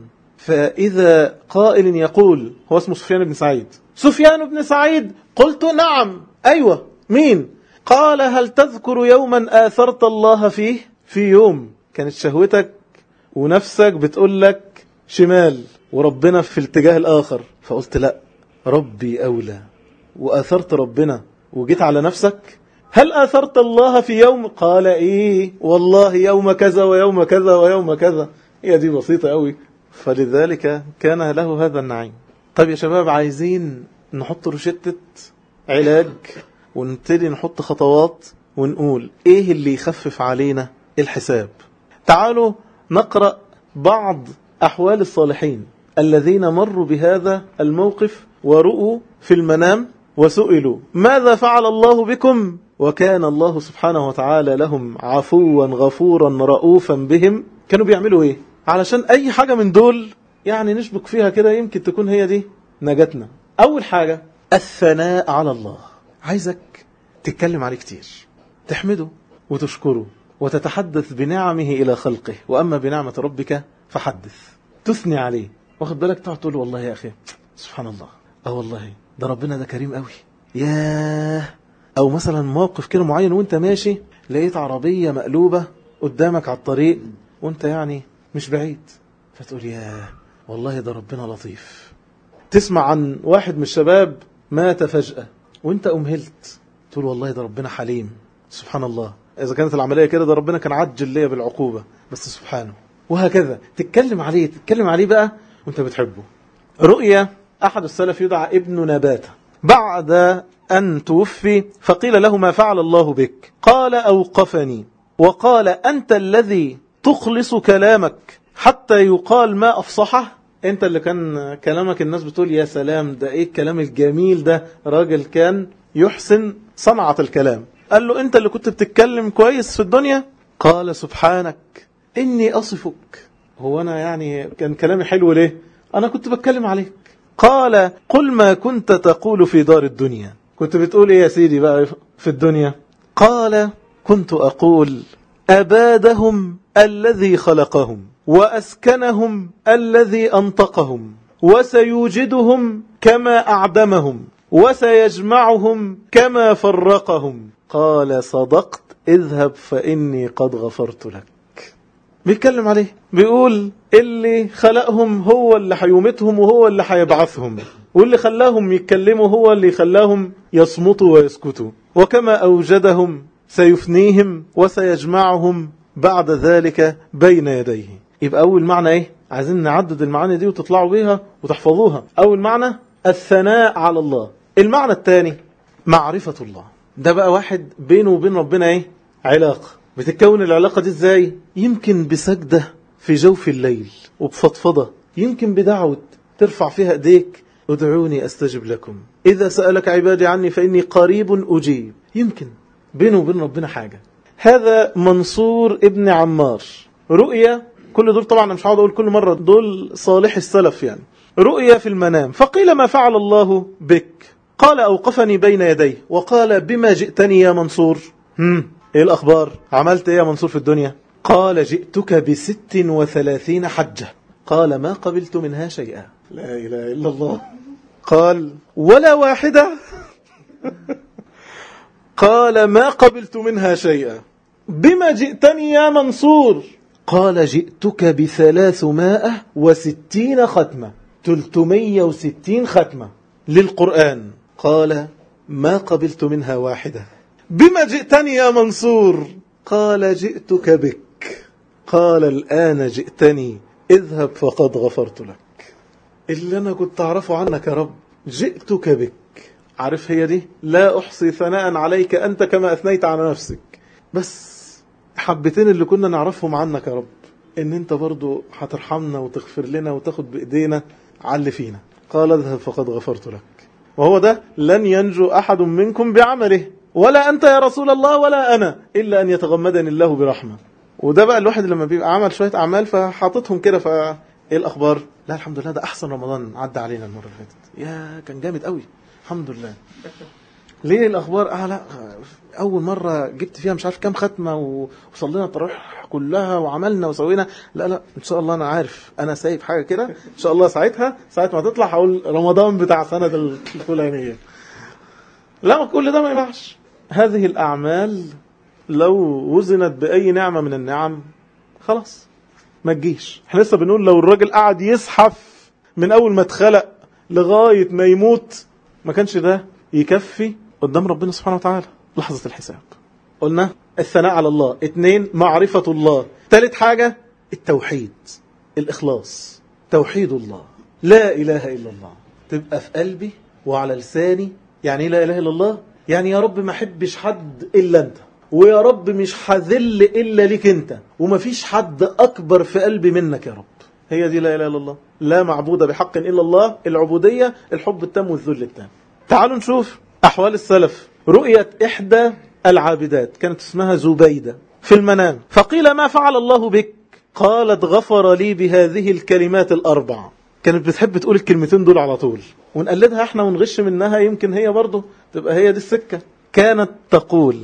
فإذا قائل يقول هو اسمه سفيان بن سعيد سفيان بن سعيد قلت نعم أيوة مين قال هل تذكر يوما آثرت الله فيه في يوم كانت شهوتك ونفسك بتقول لك شمال وربنا في الاتجاه الآخر فقلت لا ربي أولى وآثرت ربنا وجيت على نفسك هل آثرت الله في يوم قال إيه والله يوم كذا ويوم كذا ويوم كذا هي دي بسيطة قوي فلذلك كان له هذا النعيم طيب يا شباب عايزين نحط روشتة علاج ونبتدي نحط خطوات ونقول ايه اللي يخفف علينا الحساب تعالوا نقرأ بعض أحوال الصالحين الذين مروا بهذا الموقف ورؤوا في المنام وسئلوا ماذا فعل الله بكم وكان الله سبحانه وتعالى لهم عفوا غفورا رؤوفا بهم كانوا بيعملوا ايه علشان اي حاجة من دول يعني نشبك فيها كده يمكن تكون هي دي نجاتنا اول حاجة الثناء على الله عايزك تتكلم عليه كتير تحمده وتشكره وتتحدث بنعمه إلى خلقه وأما بنعمة ربك فحدث تثني عليه واخد بالك تقعد تقول والله يا أخي سبحان الله اه والله ده ربنا ده كريم قوي ياه أو مثلا موقف كده معين وانت ماشي لقيت عربية مقلوبة قدامك على الطريق وانت يعني مش بعيد فتقول ياه والله ده ربنا لطيف تسمع عن واحد من الشباب مات فجأة وانت أمهلت تقول والله ده ربنا حليم سبحان الله إذا كانت العملية كده ده ربنا كان عجل ليا بالعقوبة بس سبحانه وهكذا تتكلم عليه تتكلم عليه بقى وانت بتحبه رؤية أحد السلف يدعى ابن نباتة بعد أن توفي فقيل له ما فعل الله بك قال أوقفني وقال أنت الذي تخلص كلامك حتى يقال ما أفصحه أنت اللي كان كلامك الناس بتقول يا سلام ده إيه الكلام الجميل ده راجل كان يحسن صنعة الكلام قال له أنت اللي كنت بتتكلم كويس في الدنيا قال سبحانك إني أصفك هو أنا يعني كان كلامي حلو ليه أنا كنت بتكلم عليك قال قل ما كنت تقول في دار الدنيا كنت بتقول إيه يا سيدي بقى في الدنيا قال كنت أقول أبادهم الذي خلقهم وأسكنهم الذي أنطقهم وسيوجدهم كما أعدمهم وسيجمعهم كما فرقهم قال صدقت اذهب فإني قد غفرت لك بيتكلم عليه بيقول اللي خلقهم هو اللي حيومتهم وهو اللي حيبعثهم واللي خلاهم يتكلموا هو اللي خلاهم يصمتوا ويسكتوا وكما أوجدهم سيفنيهم وسيجمعهم بعد ذلك بين يديه يبقى أول معنى إيه؟ عايزين نعدد المعاني دي وتطلعوا بيها وتحفظوها أول معنى الثناء على الله المعنى الثاني معرفة الله ده بقى واحد بينه وبين ربنا إيه؟ علاقة بتتكون العلاقة دي إزاي؟ يمكن بسجدة في جوف الليل وبفضفضة يمكن بدعوة ترفع فيها ايديك ادعوني استجب لكم اذا سألك عبادي عني فاني قريب اجيب يمكن بينه وبين ربنا حاجة هذا منصور ابن عمار رؤية كل دول طبعا مش هقعد اقول كل مرة دول صالح السلف يعني رؤية في المنام فقيل ما فعل الله بك قال اوقفني بين يديه وقال بما جئتني يا منصور هم ايه الاخبار عملت ايه يا منصور في الدنيا قال جئتك بست وثلاثين حجة قال ما قبلت منها شيئا لا إله إلا الله قال ولا واحدة قال ما قبلت منها شيئا بما جئتني يا منصور قال جئتك بثلاثمائة وستين ختمة تلتمية وستين ختمة للقرآن قال ما قبلت منها واحدة بما جئتني يا منصور قال جئتك بك قال الآن جئتني اذهب فقد غفرت لك اللي أنا كنت أعرفه عنك يا رب جئتك بك عارف هي دي لا أحصي ثناء عليك أنت كما أثنيت على نفسك بس حبتين اللي كنا نعرفهم عنك يا رب ان انت برضو هترحمنا وتغفر لنا وتاخد بإيدينا على اللي فينا قال اذهب فقد غفرت لك وهو ده لن ينجو أحد منكم بعمله ولا أنت يا رسول الله ولا أنا إلا أن يتغمدني الله برحمة وده بقى الواحد لما بيبقى عمل شوية أعمال فحاططهم كده فإيه الأخبار لا الحمد لله ده أحسن رمضان عدى علينا المرة اللي فاتت يا كان جامد قوي الحمد لله ليه الأخبار آه لا أول مرة جبت فيها مش عارف كام ختمة وصلينا التراويح كلها وعملنا وسوينا لا لا إن شاء الله أنا عارف أنا سايب حاجة كده إن شاء الله ساعتها ساعة ما تطلع هقول رمضان بتاع سنة الفلانية لا كل ده ما ينفعش هذه الأعمال لو وزنت بأي نعمة من النعم خلاص ما تجيش احنا لسه بنقول لو الراجل قعد يزحف من أول ما اتخلق لغاية ما يموت ما كانش ده يكفي قدام ربنا سبحانه وتعالى لحظة الحساب قلنا الثناء على الله اتنين معرفة الله ثالث حاجة التوحيد الإخلاص توحيد الله لا إله إلا الله تبقى في قلبي وعلى لساني يعني لا إله إلا الله يعني يا رب ما حبش حد إلا أنت ويا رب مش هذل إلا ليك أنت ومفيش حد أكبر في قلبي منك يا رب هي دي لا إله إلا الله لا معبود بحق إلا الله العبودية الحب التام والذل التام تعالوا نشوف أحوال السلف رؤية إحدى العابدات كانت اسمها زبيدة في المنام فقيل ما فعل الله بك قالت غفر لي بهذه الكلمات الأربع كانت بتحب تقول الكلمتين دول على طول ونقلدها احنا ونغش منها يمكن هي برضه تبقى هي دي السكة كانت تقول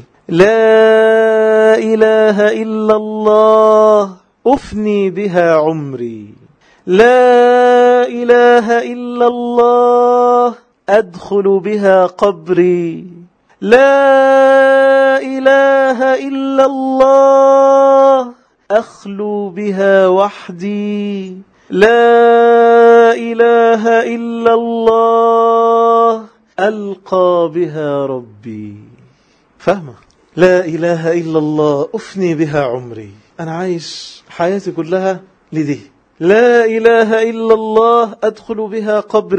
لا إله إلا الله أفني بها عمري لا إله إلا الله أدخل بها قبري لا إله إلا الله أخلو بها وحدي لا إله إلا الله ألقى بها ربي فاهمة لا إله إلا الله أفني بها عمري أنا عايش حياتي كلها لدي لا إله إلا الله أدخل بها قبري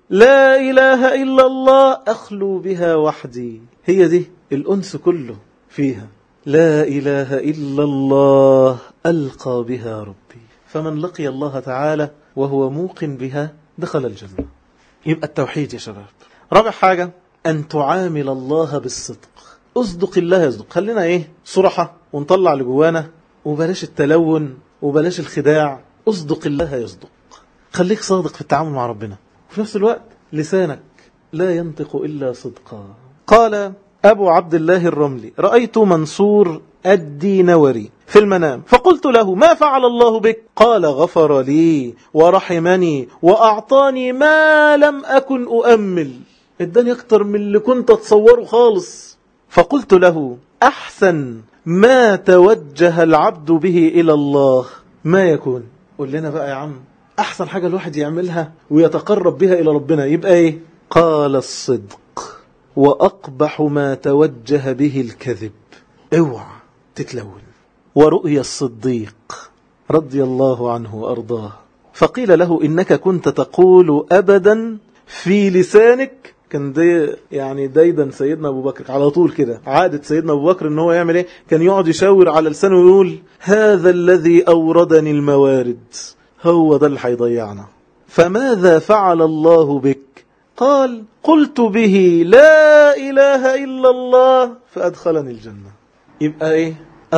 لا إله إلا الله أخلو بها وحدي هي دي الأنس كله فيها لا إله إلا الله ألقى بها ربي فمن لقي الله تعالى وهو موقن بها دخل الجنة يبقى التوحيد يا شباب رابع حاجة أن تعامل الله بالصدق اصدق الله يصدق خلينا ايه صرحة ونطلع لجوانا وبلاش التلون وبلاش الخداع اصدق الله يصدق خليك صادق في التعامل مع ربنا وفي نفس الوقت لسانك لا ينطق إلا صدقا قال أبو عبد الله الرملي رأيت منصور الدينوري في المنام فقلت له ما فعل الله بك قال غفر لي ورحمني وأعطاني ما لم أكن أؤمل اداني أكتر من اللي كنت أتصوره خالص فقلت له أحسن ما توجه العبد به إلى الله ما يكون قل لنا بقى يا عم أحسن حاجة الواحد يعملها ويتقرب بها إلى ربنا يبقى إيه قال الصدق وأقبح ما توجه به الكذب اوعى تتلون ورؤيا الصديق رضي الله عنه وأرضاه فقيل له إنك كنت تقول أبدا في لسانك كان دي يعني دايدا سيدنا أبو بكر على طول كده عادة سيدنا أبو بكر إن هو يعمل إيه كان يقعد يشاور على لسانه ويقول هذا الذي أوردني الموارد هو ده اللي هيضيعنا فماذا فعل الله بك قال قلت به لا إله إلا الله فأدخلني الجنة يبقى إيه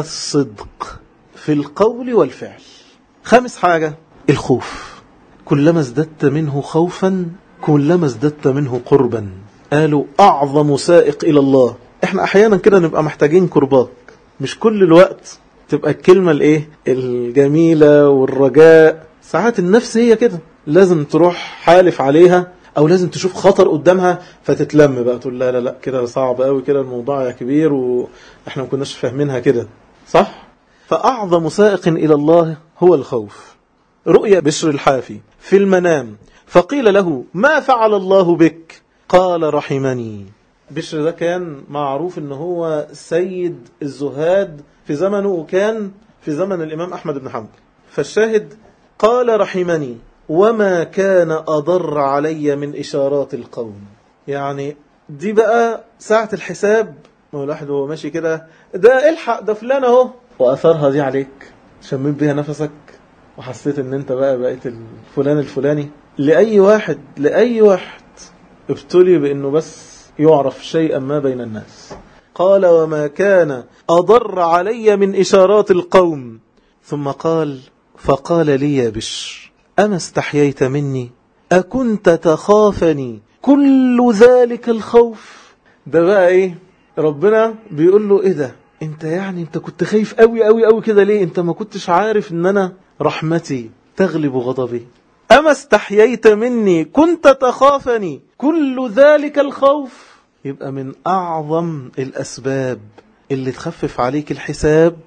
الصدق في القول والفعل خامس حاجة الخوف كلما ازددت منه خوفا كلما ازددت منه قربا قالوا أعظم سائق إلى الله احنا أحيانا كده نبقى محتاجين قربات مش كل الوقت تبقى الكلمة الايه الجميلة والرجاء ساعات النفس هي كده لازم تروح حالف عليها او لازم تشوف خطر قدامها فتتلم بقى تقول لا لا لا كده صعب قوي كده الموضوع يا كبير واحنا ما كناش فاهمينها كده صح فاعظم سائق الى الله هو الخوف رؤيا بشر الحافي في المنام فقيل له ما فعل الله بك قال رحمني بشر ده كان معروف ان هو سيد الزهاد في زمنه وكان في زمن الامام احمد بن حنبل فالشاهد قال رحمني وما كان أضر علي من إشارات القوم يعني دي بقى ساعة الحساب ما هو الواحد وهو ماشي كده ده الحق ده فلان اهو وأثرها دي عليك شميت بيها نفسك وحسيت ان انت بقى بقيت الفلان الفلاني لأي واحد لأي واحد ابتلي بأنه بس يعرف شيئا ما بين الناس قال وما كان أضر علي من إشارات القوم ثم قال فقال لي يا بشر أما استحييت مني أكنت تخافني كل ذلك الخوف ده بقى ايه ربنا بيقول له ايه ده انت يعني انت كنت خايف قوي قوي قوي كده ليه انت ما كنتش عارف ان انا رحمتي تغلب غضبي أما استحييت مني كنت تخافني كل ذلك الخوف يبقى من أعظم الأسباب اللي تخفف عليك الحساب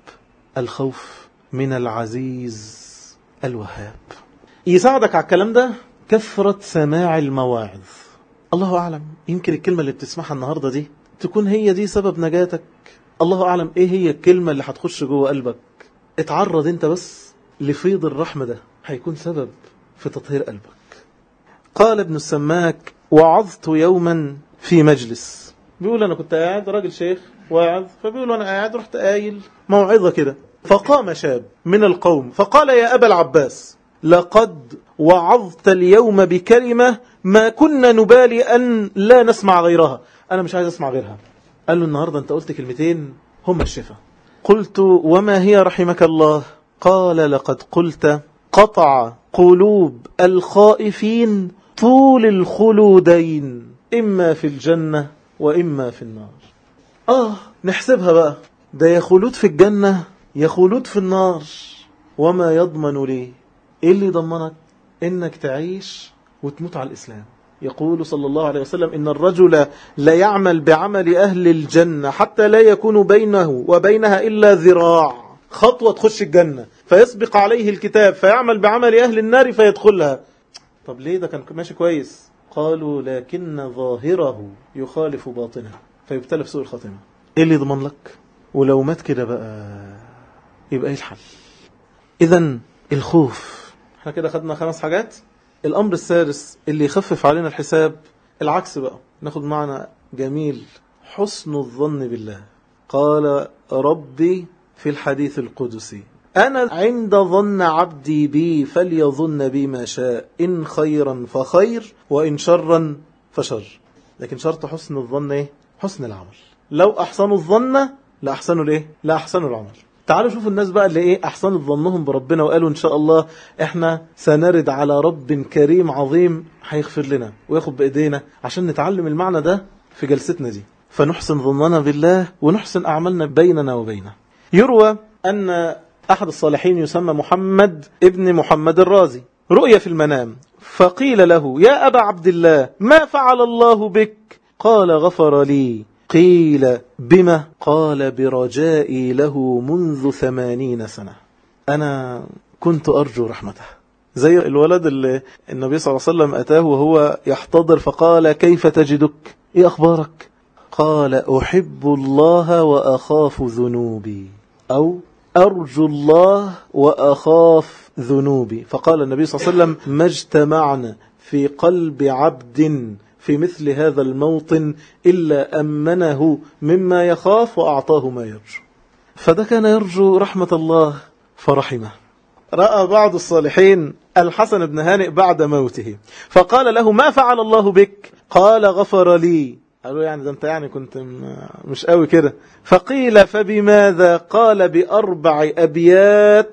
الخوف من العزيز الوهاب يساعدك على الكلام ده كثرة سماع المواعظ الله أعلم يمكن الكلمة اللي بتسمعها النهاردة دي تكون هي دي سبب نجاتك الله أعلم إيه هي الكلمة اللي هتخش جوه قلبك اتعرض انت بس لفيض الرحمة ده هيكون سبب في تطهير قلبك قال ابن السماك وعظت يوما في مجلس بيقول أنا كنت قاعد راجل شيخ واعظ فبيقول أنا قاعد رحت قايل موعظة كده فقام شاب من القوم فقال يا أبا العباس لقد وعظت اليوم بكلمة ما كنا نبالي أن لا نسمع غيرها أنا مش عايز أسمع غيرها قال له النهاردة أنت قلت كلمتين هم الشفاء قلت وما هي رحمك الله قال لقد قلت قطع قلوب الخائفين طول الخلودين إما في الجنة وإما في النار آه نحسبها بقى ده يا خلود في الجنة يا خلود في النار وما يضمن لي إيه اللي ضمنك إنك تعيش وتموت على الإسلام يقول صلى الله عليه وسلم إن الرجل لا يعمل بعمل أهل الجنة حتى لا يكون بينه وبينها إلا ذراع خطوة تخش الجنة فيسبق عليه الكتاب فيعمل بعمل أهل النار فيدخلها طب ليه ده كان ماشي كويس قالوا لكن ظاهره يخالف باطنه فيبتلى في سوء الخاتمة إيه اللي يضمن لك ولو مات كده بقى يبقى ايه الحل إذا الخوف احنا كده خدنا خمس حاجات الأمر السادس اللي يخفف علينا الحساب العكس بقى ناخد معنى جميل حسن الظن بالله قال ربي في الحديث القدسي أنا عند ظن عبدي بي فليظن بي ما شاء إن خيرا فخير وإن شرا فشر لكن شرط حسن الظن إيه؟ حسن العمل لو أحسنوا الظن لا أحسنوا الإيه؟ لا أحسنوا العمل تعالوا شوفوا الناس بقى اللي ايه احسنوا ظنهم بربنا وقالوا ان شاء الله احنا سنرد على رب كريم عظيم هيغفر لنا وياخد بايدينا عشان نتعلم المعنى ده في جلستنا دي فنحسن ظننا بالله ونحسن اعمالنا بيننا وبينه يروى ان احد الصالحين يسمى محمد ابن محمد الرازي رؤيا في المنام فقيل له يا ابا عبد الله ما فعل الله بك قال غفر لي قيل بما قال برجائي له منذ ثمانين سنة أنا كنت أرجو رحمته زي الولد اللي النبي صلى الله عليه وسلم أتاه وهو يحتضر فقال كيف تجدك إيه أخبارك قال أحب الله وأخاف ذنوبي أو أرجو الله وأخاف ذنوبي فقال النبي صلى الله عليه وسلم ما اجتمعنا في قلب عبد في مثل هذا الموطن إلا أمنه مما يخاف وأعطاه ما يرجو فده كان يرجو رحمة الله فرحمه رأى بعض الصالحين الحسن بن هانئ بعد موته فقال له ما فعل الله بك قال غفر لي قالوا يعني ده انت يعني كنت مش قوي كده فقيل فبماذا قال بأربع أبيات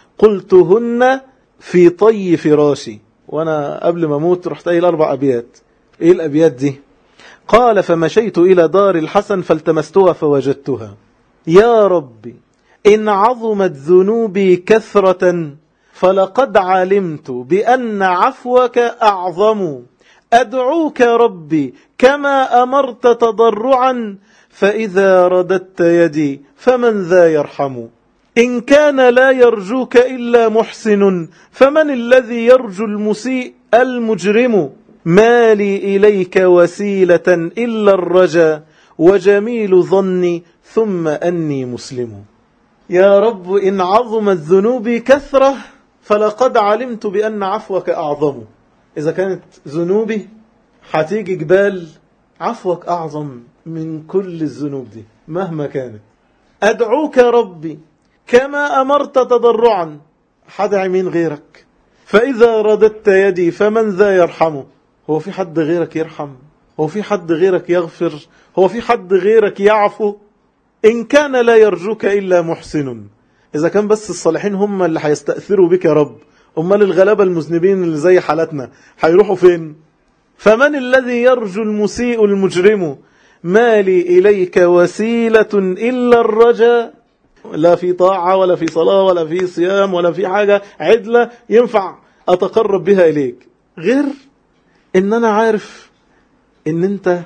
قلتهن في طي فراشي وانا قبل ما اموت رحت قايل اربع ابيات ايه الابيات دي قال فمشيت الى دار الحسن فالتمستها فوجدتها يا ربي ان عظمت ذنوبي كثرة فلقد علمت بان عفوك اعظم ادعوك ربي كما امرت تضرعا فاذا رددت يدي فمن ذا يرحم إن كان لا يرجوك إلا محسن فمن الذي يرجو المسيء المجرم ما لي إليك وسيلة إلا الرجا وجميل ظني ثم أني مسلم يا رب إن عظمت ذنوبي كثرة فلقد علمت بأن عفوك أعظم إذا كانت ذنوبي هتيجي جبال عفوك أعظم من كل الذنوب دي مهما كانت أدعوك ربي كما أمرت تضرعا حدع من غيرك فإذا رددت يدي فمن ذا يرحمه هو في حد غيرك يرحم هو في حد غيرك يغفر هو في حد غيرك يعفو إن كان لا يرجوك إلا محسن إذا كان بس الصالحين هم اللي هيستأثروا بك يا رب أمال الغلابة المذنبين اللي زي حالتنا هيروحوا فين فمن الذي يرجو المسيء المجرم ما لي إليك وسيلة إلا الرجاء لا في طاعة ولا في صلاة ولا في صيام ولا في حاجة عدلة ينفع أتقرب بها إليك غير إن أنا عارف إن أنت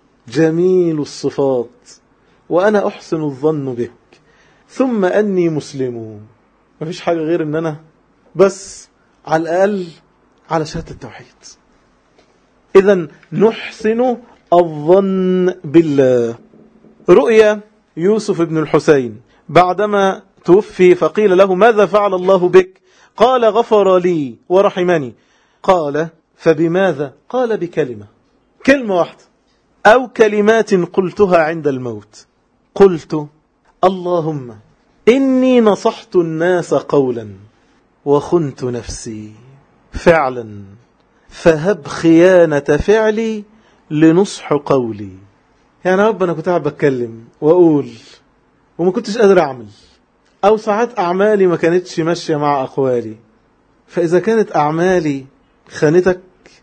جميل الصفات وأنا أحسن الظن بك ثم أني مسلم ما فيش حاجة غير إن أنا بس على الأقل على شهادة التوحيد إذا نحسن الظن بالله رؤيا يوسف بن الحسين بعدما توفي فقيل له ماذا فعل الله بك قال غفر لي ورحمني قال فبماذا قال بكلمة كلمة واحدة أو كلمات قلتها عند الموت قلت اللهم إني نصحت الناس قولا وخنت نفسي فعلا فهب خيانة فعلي لنصح قولي يعني رب أنا كنت قاعد بتكلم وأقول وما كنتش قادر أعمل أو ساعات أعمالي ما كانتش ماشية مع أقوالي فإذا كانت أعمالي خانتك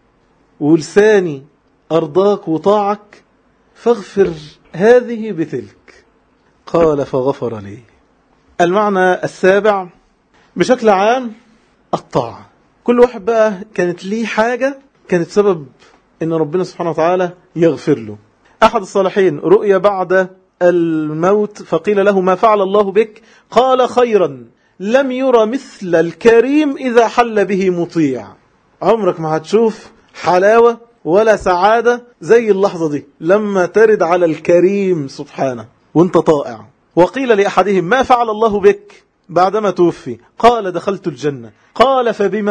ولساني أرضاك وطاعك فاغفر هذه بتلك قال فغفر لي المعنى السابع بشكل عام الطاعة كل واحد بقى كانت ليه حاجة كانت سبب ان ربنا سبحانه وتعالى يغفر له احد الصالحين رؤيا بعد الموت فقيل له ما فعل الله بك قال خيرا لم يرى مثل الكريم إذا حل به مطيع عمرك ما هتشوف حلاوة ولا سعادة زي اللحظة دي لما ترد على الكريم سبحانه وانت طائع وقيل لأحدهم ما فعل الله بك بعدما توفي قال دخلت الجنة قال فبما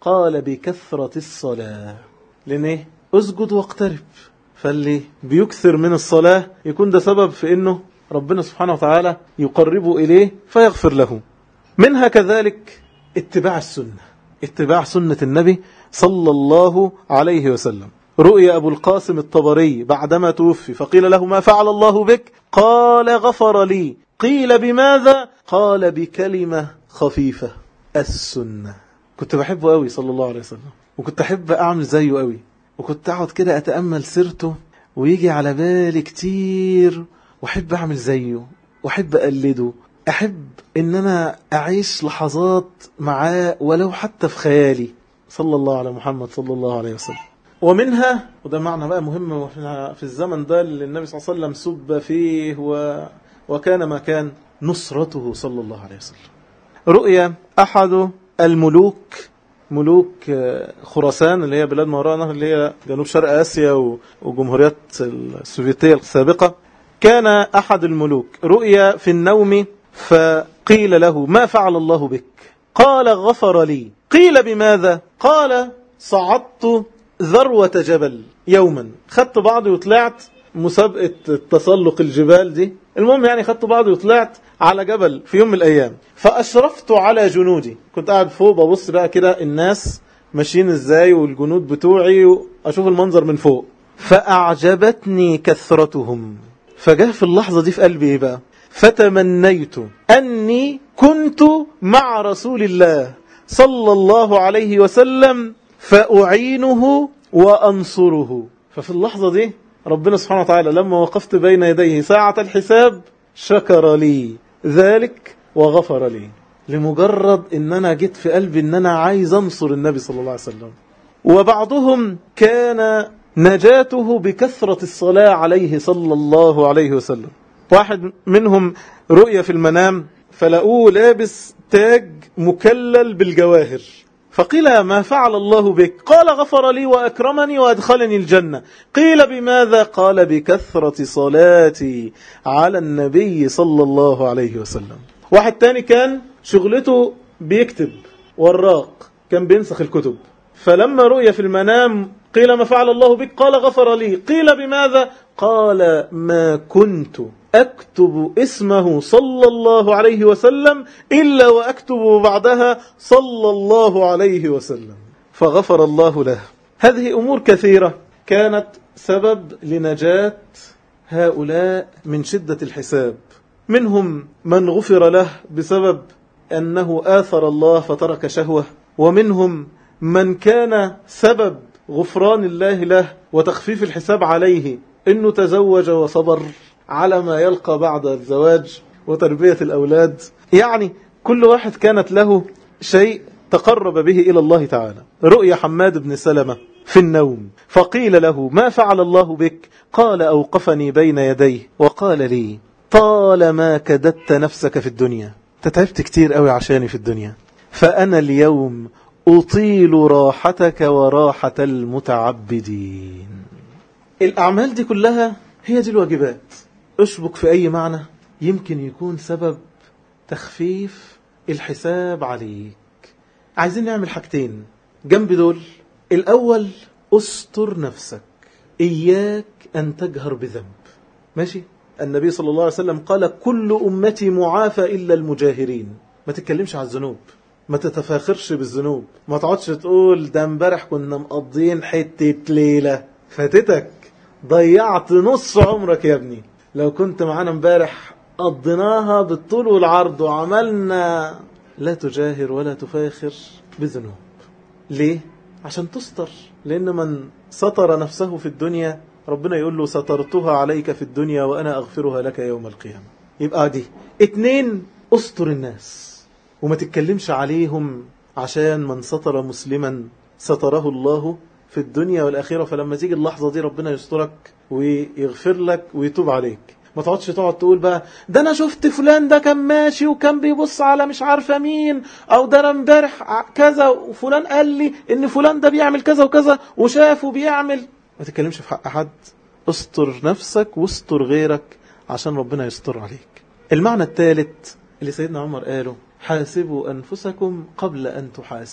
قال بكثرة الصلاة لأن إيه؟ اسجد واقترب فاللي بيكثر من الصلاة يكون ده سبب في أنه ربنا سبحانه وتعالى يقربه إليه فيغفر له منها كذلك اتباع السنة اتباع سنة النبي صلى الله عليه وسلم رؤي أبو القاسم الطبري بعدما توفي فقيل له ما فعل الله بك قال غفر لي قيل بماذا قال بكلمة خفيفة السنة كنت بحبه قوي صلى الله عليه وسلم وكنت أحب أعمل زيه قوي وكنت أقعد كده أتأمل سيرته ويجي على بالي كتير وأحب أعمل زيه وأحب أقلده أحب إن أنا أعيش لحظات معاه ولو حتى في خيالي صلى الله على محمد صلى الله عليه وسلم ومنها وده معنى بقى مهم واحنا في الزمن ده اللي النبي صلى الله عليه وسلم سب فيه و... وكان ما كان نصرته صلى الله عليه وسلم رؤيا أحد الملوك ملوك خراسان اللي هي بلاد ما وراء نهر اللي هي جنوب شرق آسيا وجمهوريات السوفيتية السابقة كان أحد الملوك رؤيا في النوم فقيل له ما فعل الله بك قال غفر لي قيل بماذا قال صعدت ذروة جبل يوما خدت بعضي وطلعت مسابقة تسلق الجبال دي المهم يعني خدت بعضي وطلعت على جبل في يوم من الأيام فأشرفت على جنودي كنت قاعد فوق ببص بقى كده الناس ماشيين ازاي والجنود بتوعي وأشوف المنظر من فوق فأعجبتني كثرتهم فجاء في اللحظة دي في قلبي ايه بقى فتمنيت أني كنت مع رسول الله صلى الله عليه وسلم فأعينه وأنصره ففي اللحظة دي ربنا سبحانه وتعالى لما وقفت بين يديه ساعة الحساب شكر لي ذلك وغفر لي لمجرد ان انا جيت في قلبي ان انا عايز انصر النبي صلى الله عليه وسلم وبعضهم كان نجاته بكثرة الصلاة عليه صلى الله عليه وسلم واحد منهم رؤية في المنام فلقوه لابس تاج مكلل بالجواهر فقيل ما فعل الله بك قال غفر لي وأكرمني وأدخلني الجنة قيل بماذا قال بكثرة صلاتي على النبي صلى الله عليه وسلم واحد تاني كان شغلته بيكتب وراق كان بينسخ الكتب فلما رؤي في المنام قيل ما فعل الله بك قال غفر لي قيل بماذا قال ما كنت أكتب اسمه صلى الله عليه وسلم إلا وأكتب بعدها صلى الله عليه وسلم فغفر الله له هذه أمور كثيرة كانت سبب لنجاة هؤلاء من شدة الحساب منهم من غفر له بسبب أنه آثر الله فترك شهوة ومنهم من كان سبب غفران الله له وتخفيف الحساب عليه إنه تزوج وصبر على ما يلقى بعد الزواج وتربية الأولاد يعني كل واحد كانت له شيء تقرب به إلى الله تعالى رؤيا حماد بن سلمة في النوم فقيل له ما فعل الله بك قال أوقفني بين يديه وقال لي طالما كددت نفسك في الدنيا تتعبت كتير قوي عشاني في الدنيا فأنا اليوم أطيل راحتك وراحة المتعبدين الأعمال دي كلها هي دي الواجبات اشبك في أي معنى يمكن يكون سبب تخفيف الحساب عليك عايزين نعمل حاجتين جنب دول الأول استر نفسك إياك أن تجهر بذنب ماشي النبي صلى الله عليه وسلم قال كل أمتي معافى إلا المجاهرين ما تتكلمش على الذنوب ما تتفاخرش بالذنوب ما تقعدش تقول ده امبارح كنا مقضين حتة ليلة فاتتك ضيعت نص عمرك يا ابني لو كنت معانا امبارح قضيناها بالطول والعرض وعملنا لا تجاهر ولا تفاخر بذنوب ليه؟ عشان تستر لأن من سطر نفسه في الدنيا ربنا يقول له سترتها عليك في الدنيا وأنا أغفرها لك يوم القيامة يبقى دي اتنين استر الناس وما تتكلمش عليهم عشان من سطر مسلما ستره الله في الدنيا والآخرة فلما تيجي اللحظة دي ربنا يسترك ويغفر لك ويتوب عليك ما تقعدش تقعد تقول بقى ده انا شفت فلان ده كان ماشي وكان بيبص على مش عارفه مين او ده انا امبارح كذا وفلان قال لي ان فلان ده بيعمل كذا وكذا وشافه بيعمل ما تتكلمش في حق حد استر نفسك واستر غيرك عشان ربنا يستر عليك المعنى الثالث اللي سيدنا عمر قاله حاسبوا أنفسكم قبل أن تحاسبوا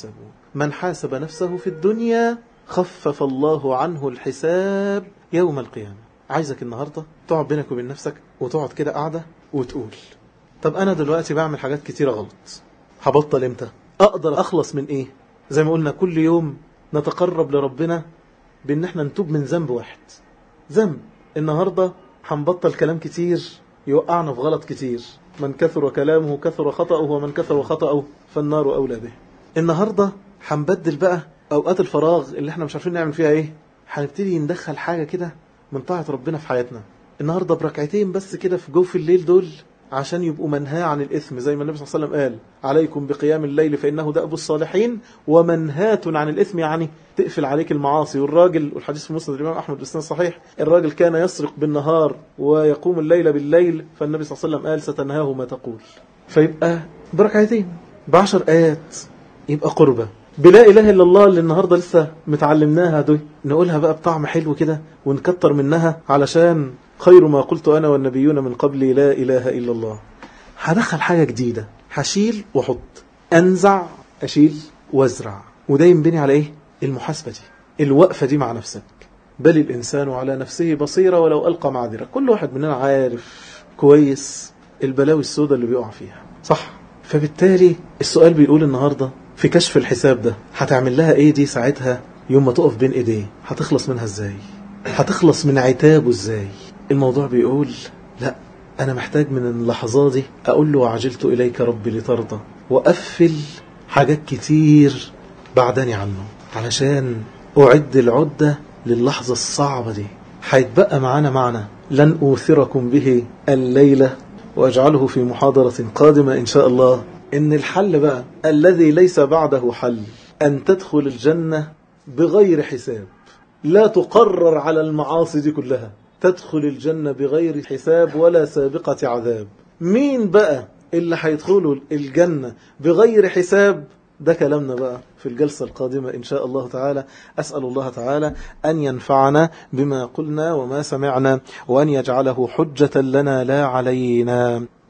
من حاسب نفسه في الدنيا خفف الله عنه الحساب يوم القيامة عايزك النهاردة تقعد بينك وبين نفسك وتقعد كده قاعدة وتقول طب أنا دلوقتي بعمل حاجات كتيرة غلط هبطل امتى أقدر أخلص من إيه زي ما قلنا كل يوم نتقرب لربنا بأن احنا نتوب من ذنب واحد ذنب النهاردة هنبطل كلام كتير يوقعنا في غلط كتير من كثر كلامه كثر خطأه ومن كثر خطأه فالنار أولى به النهاردة هنبدل بقى أوقات الفراغ اللي احنا مش عارفين نعمل فيها ايه هنبتدي ندخل حاجة كده من طاعة ربنا في حياتنا النهاردة بركعتين بس كده في جوف الليل دول عشان يبقوا منهى عن الإثم زي ما النبي صلى الله عليه وسلم قال عليكم بقيام الليل فإنه دأب الصالحين ومنهاة عن الإثم يعني تقفل عليك المعاصي والراجل والحديث في مسند الإمام أحمد بسنان صحيح الراجل كان يسرق بالنهار ويقوم الليل بالليل فالنبي صلى الله عليه وسلم قال ستنهاه ما تقول فيبقى بركعتين بعشر آيات يبقى قربة بلا إله إلا الله اللي النهاردة لسه متعلمناها دي نقولها بقى بطعم حلو كده ونكتر منها علشان خير ما قلت أنا والنبيون من قبلي لا إله إلا الله هدخل حاجة جديدة هشيل وحط أنزع أشيل وازرع وده ينبني على إيه المحاسبة دي الوقفة دي مع نفسك بل الإنسان على نفسه بصيرة ولو ألقى معذرة كل واحد مننا عارف كويس البلاوي السوداء اللي بيقع فيها صح فبالتالي السؤال بيقول النهاردة في كشف الحساب ده هتعمل لها ايه دي ساعتها يوم ما تقف بين ايديه هتخلص منها ازاي هتخلص من عتابه ازاي الموضوع بيقول لا انا محتاج من اللحظات دي اقول له وعجلت اليك ربي لترضى وقفل حاجات كتير بعدني عنه علشان اعد العدة للحظة الصعبة دي هيتبقى معانا معنى لن أوثركم به الليلة وأجعله في محاضرة قادمة إن شاء الله إن الحل بقى الذي ليس بعده حل أن تدخل الجنة بغير حساب لا تقرر على المعاصي دي كلها تدخل الجنة بغير حساب ولا سابقة عذاب مين بقى اللي هيدخلوا الجنة بغير حساب ده كلامنا بقى في الجلسة القادمة إن شاء الله تعالى أسأل الله تعالى أن ينفعنا بما قلنا وما سمعنا وأن يجعله حجة لنا لا علينا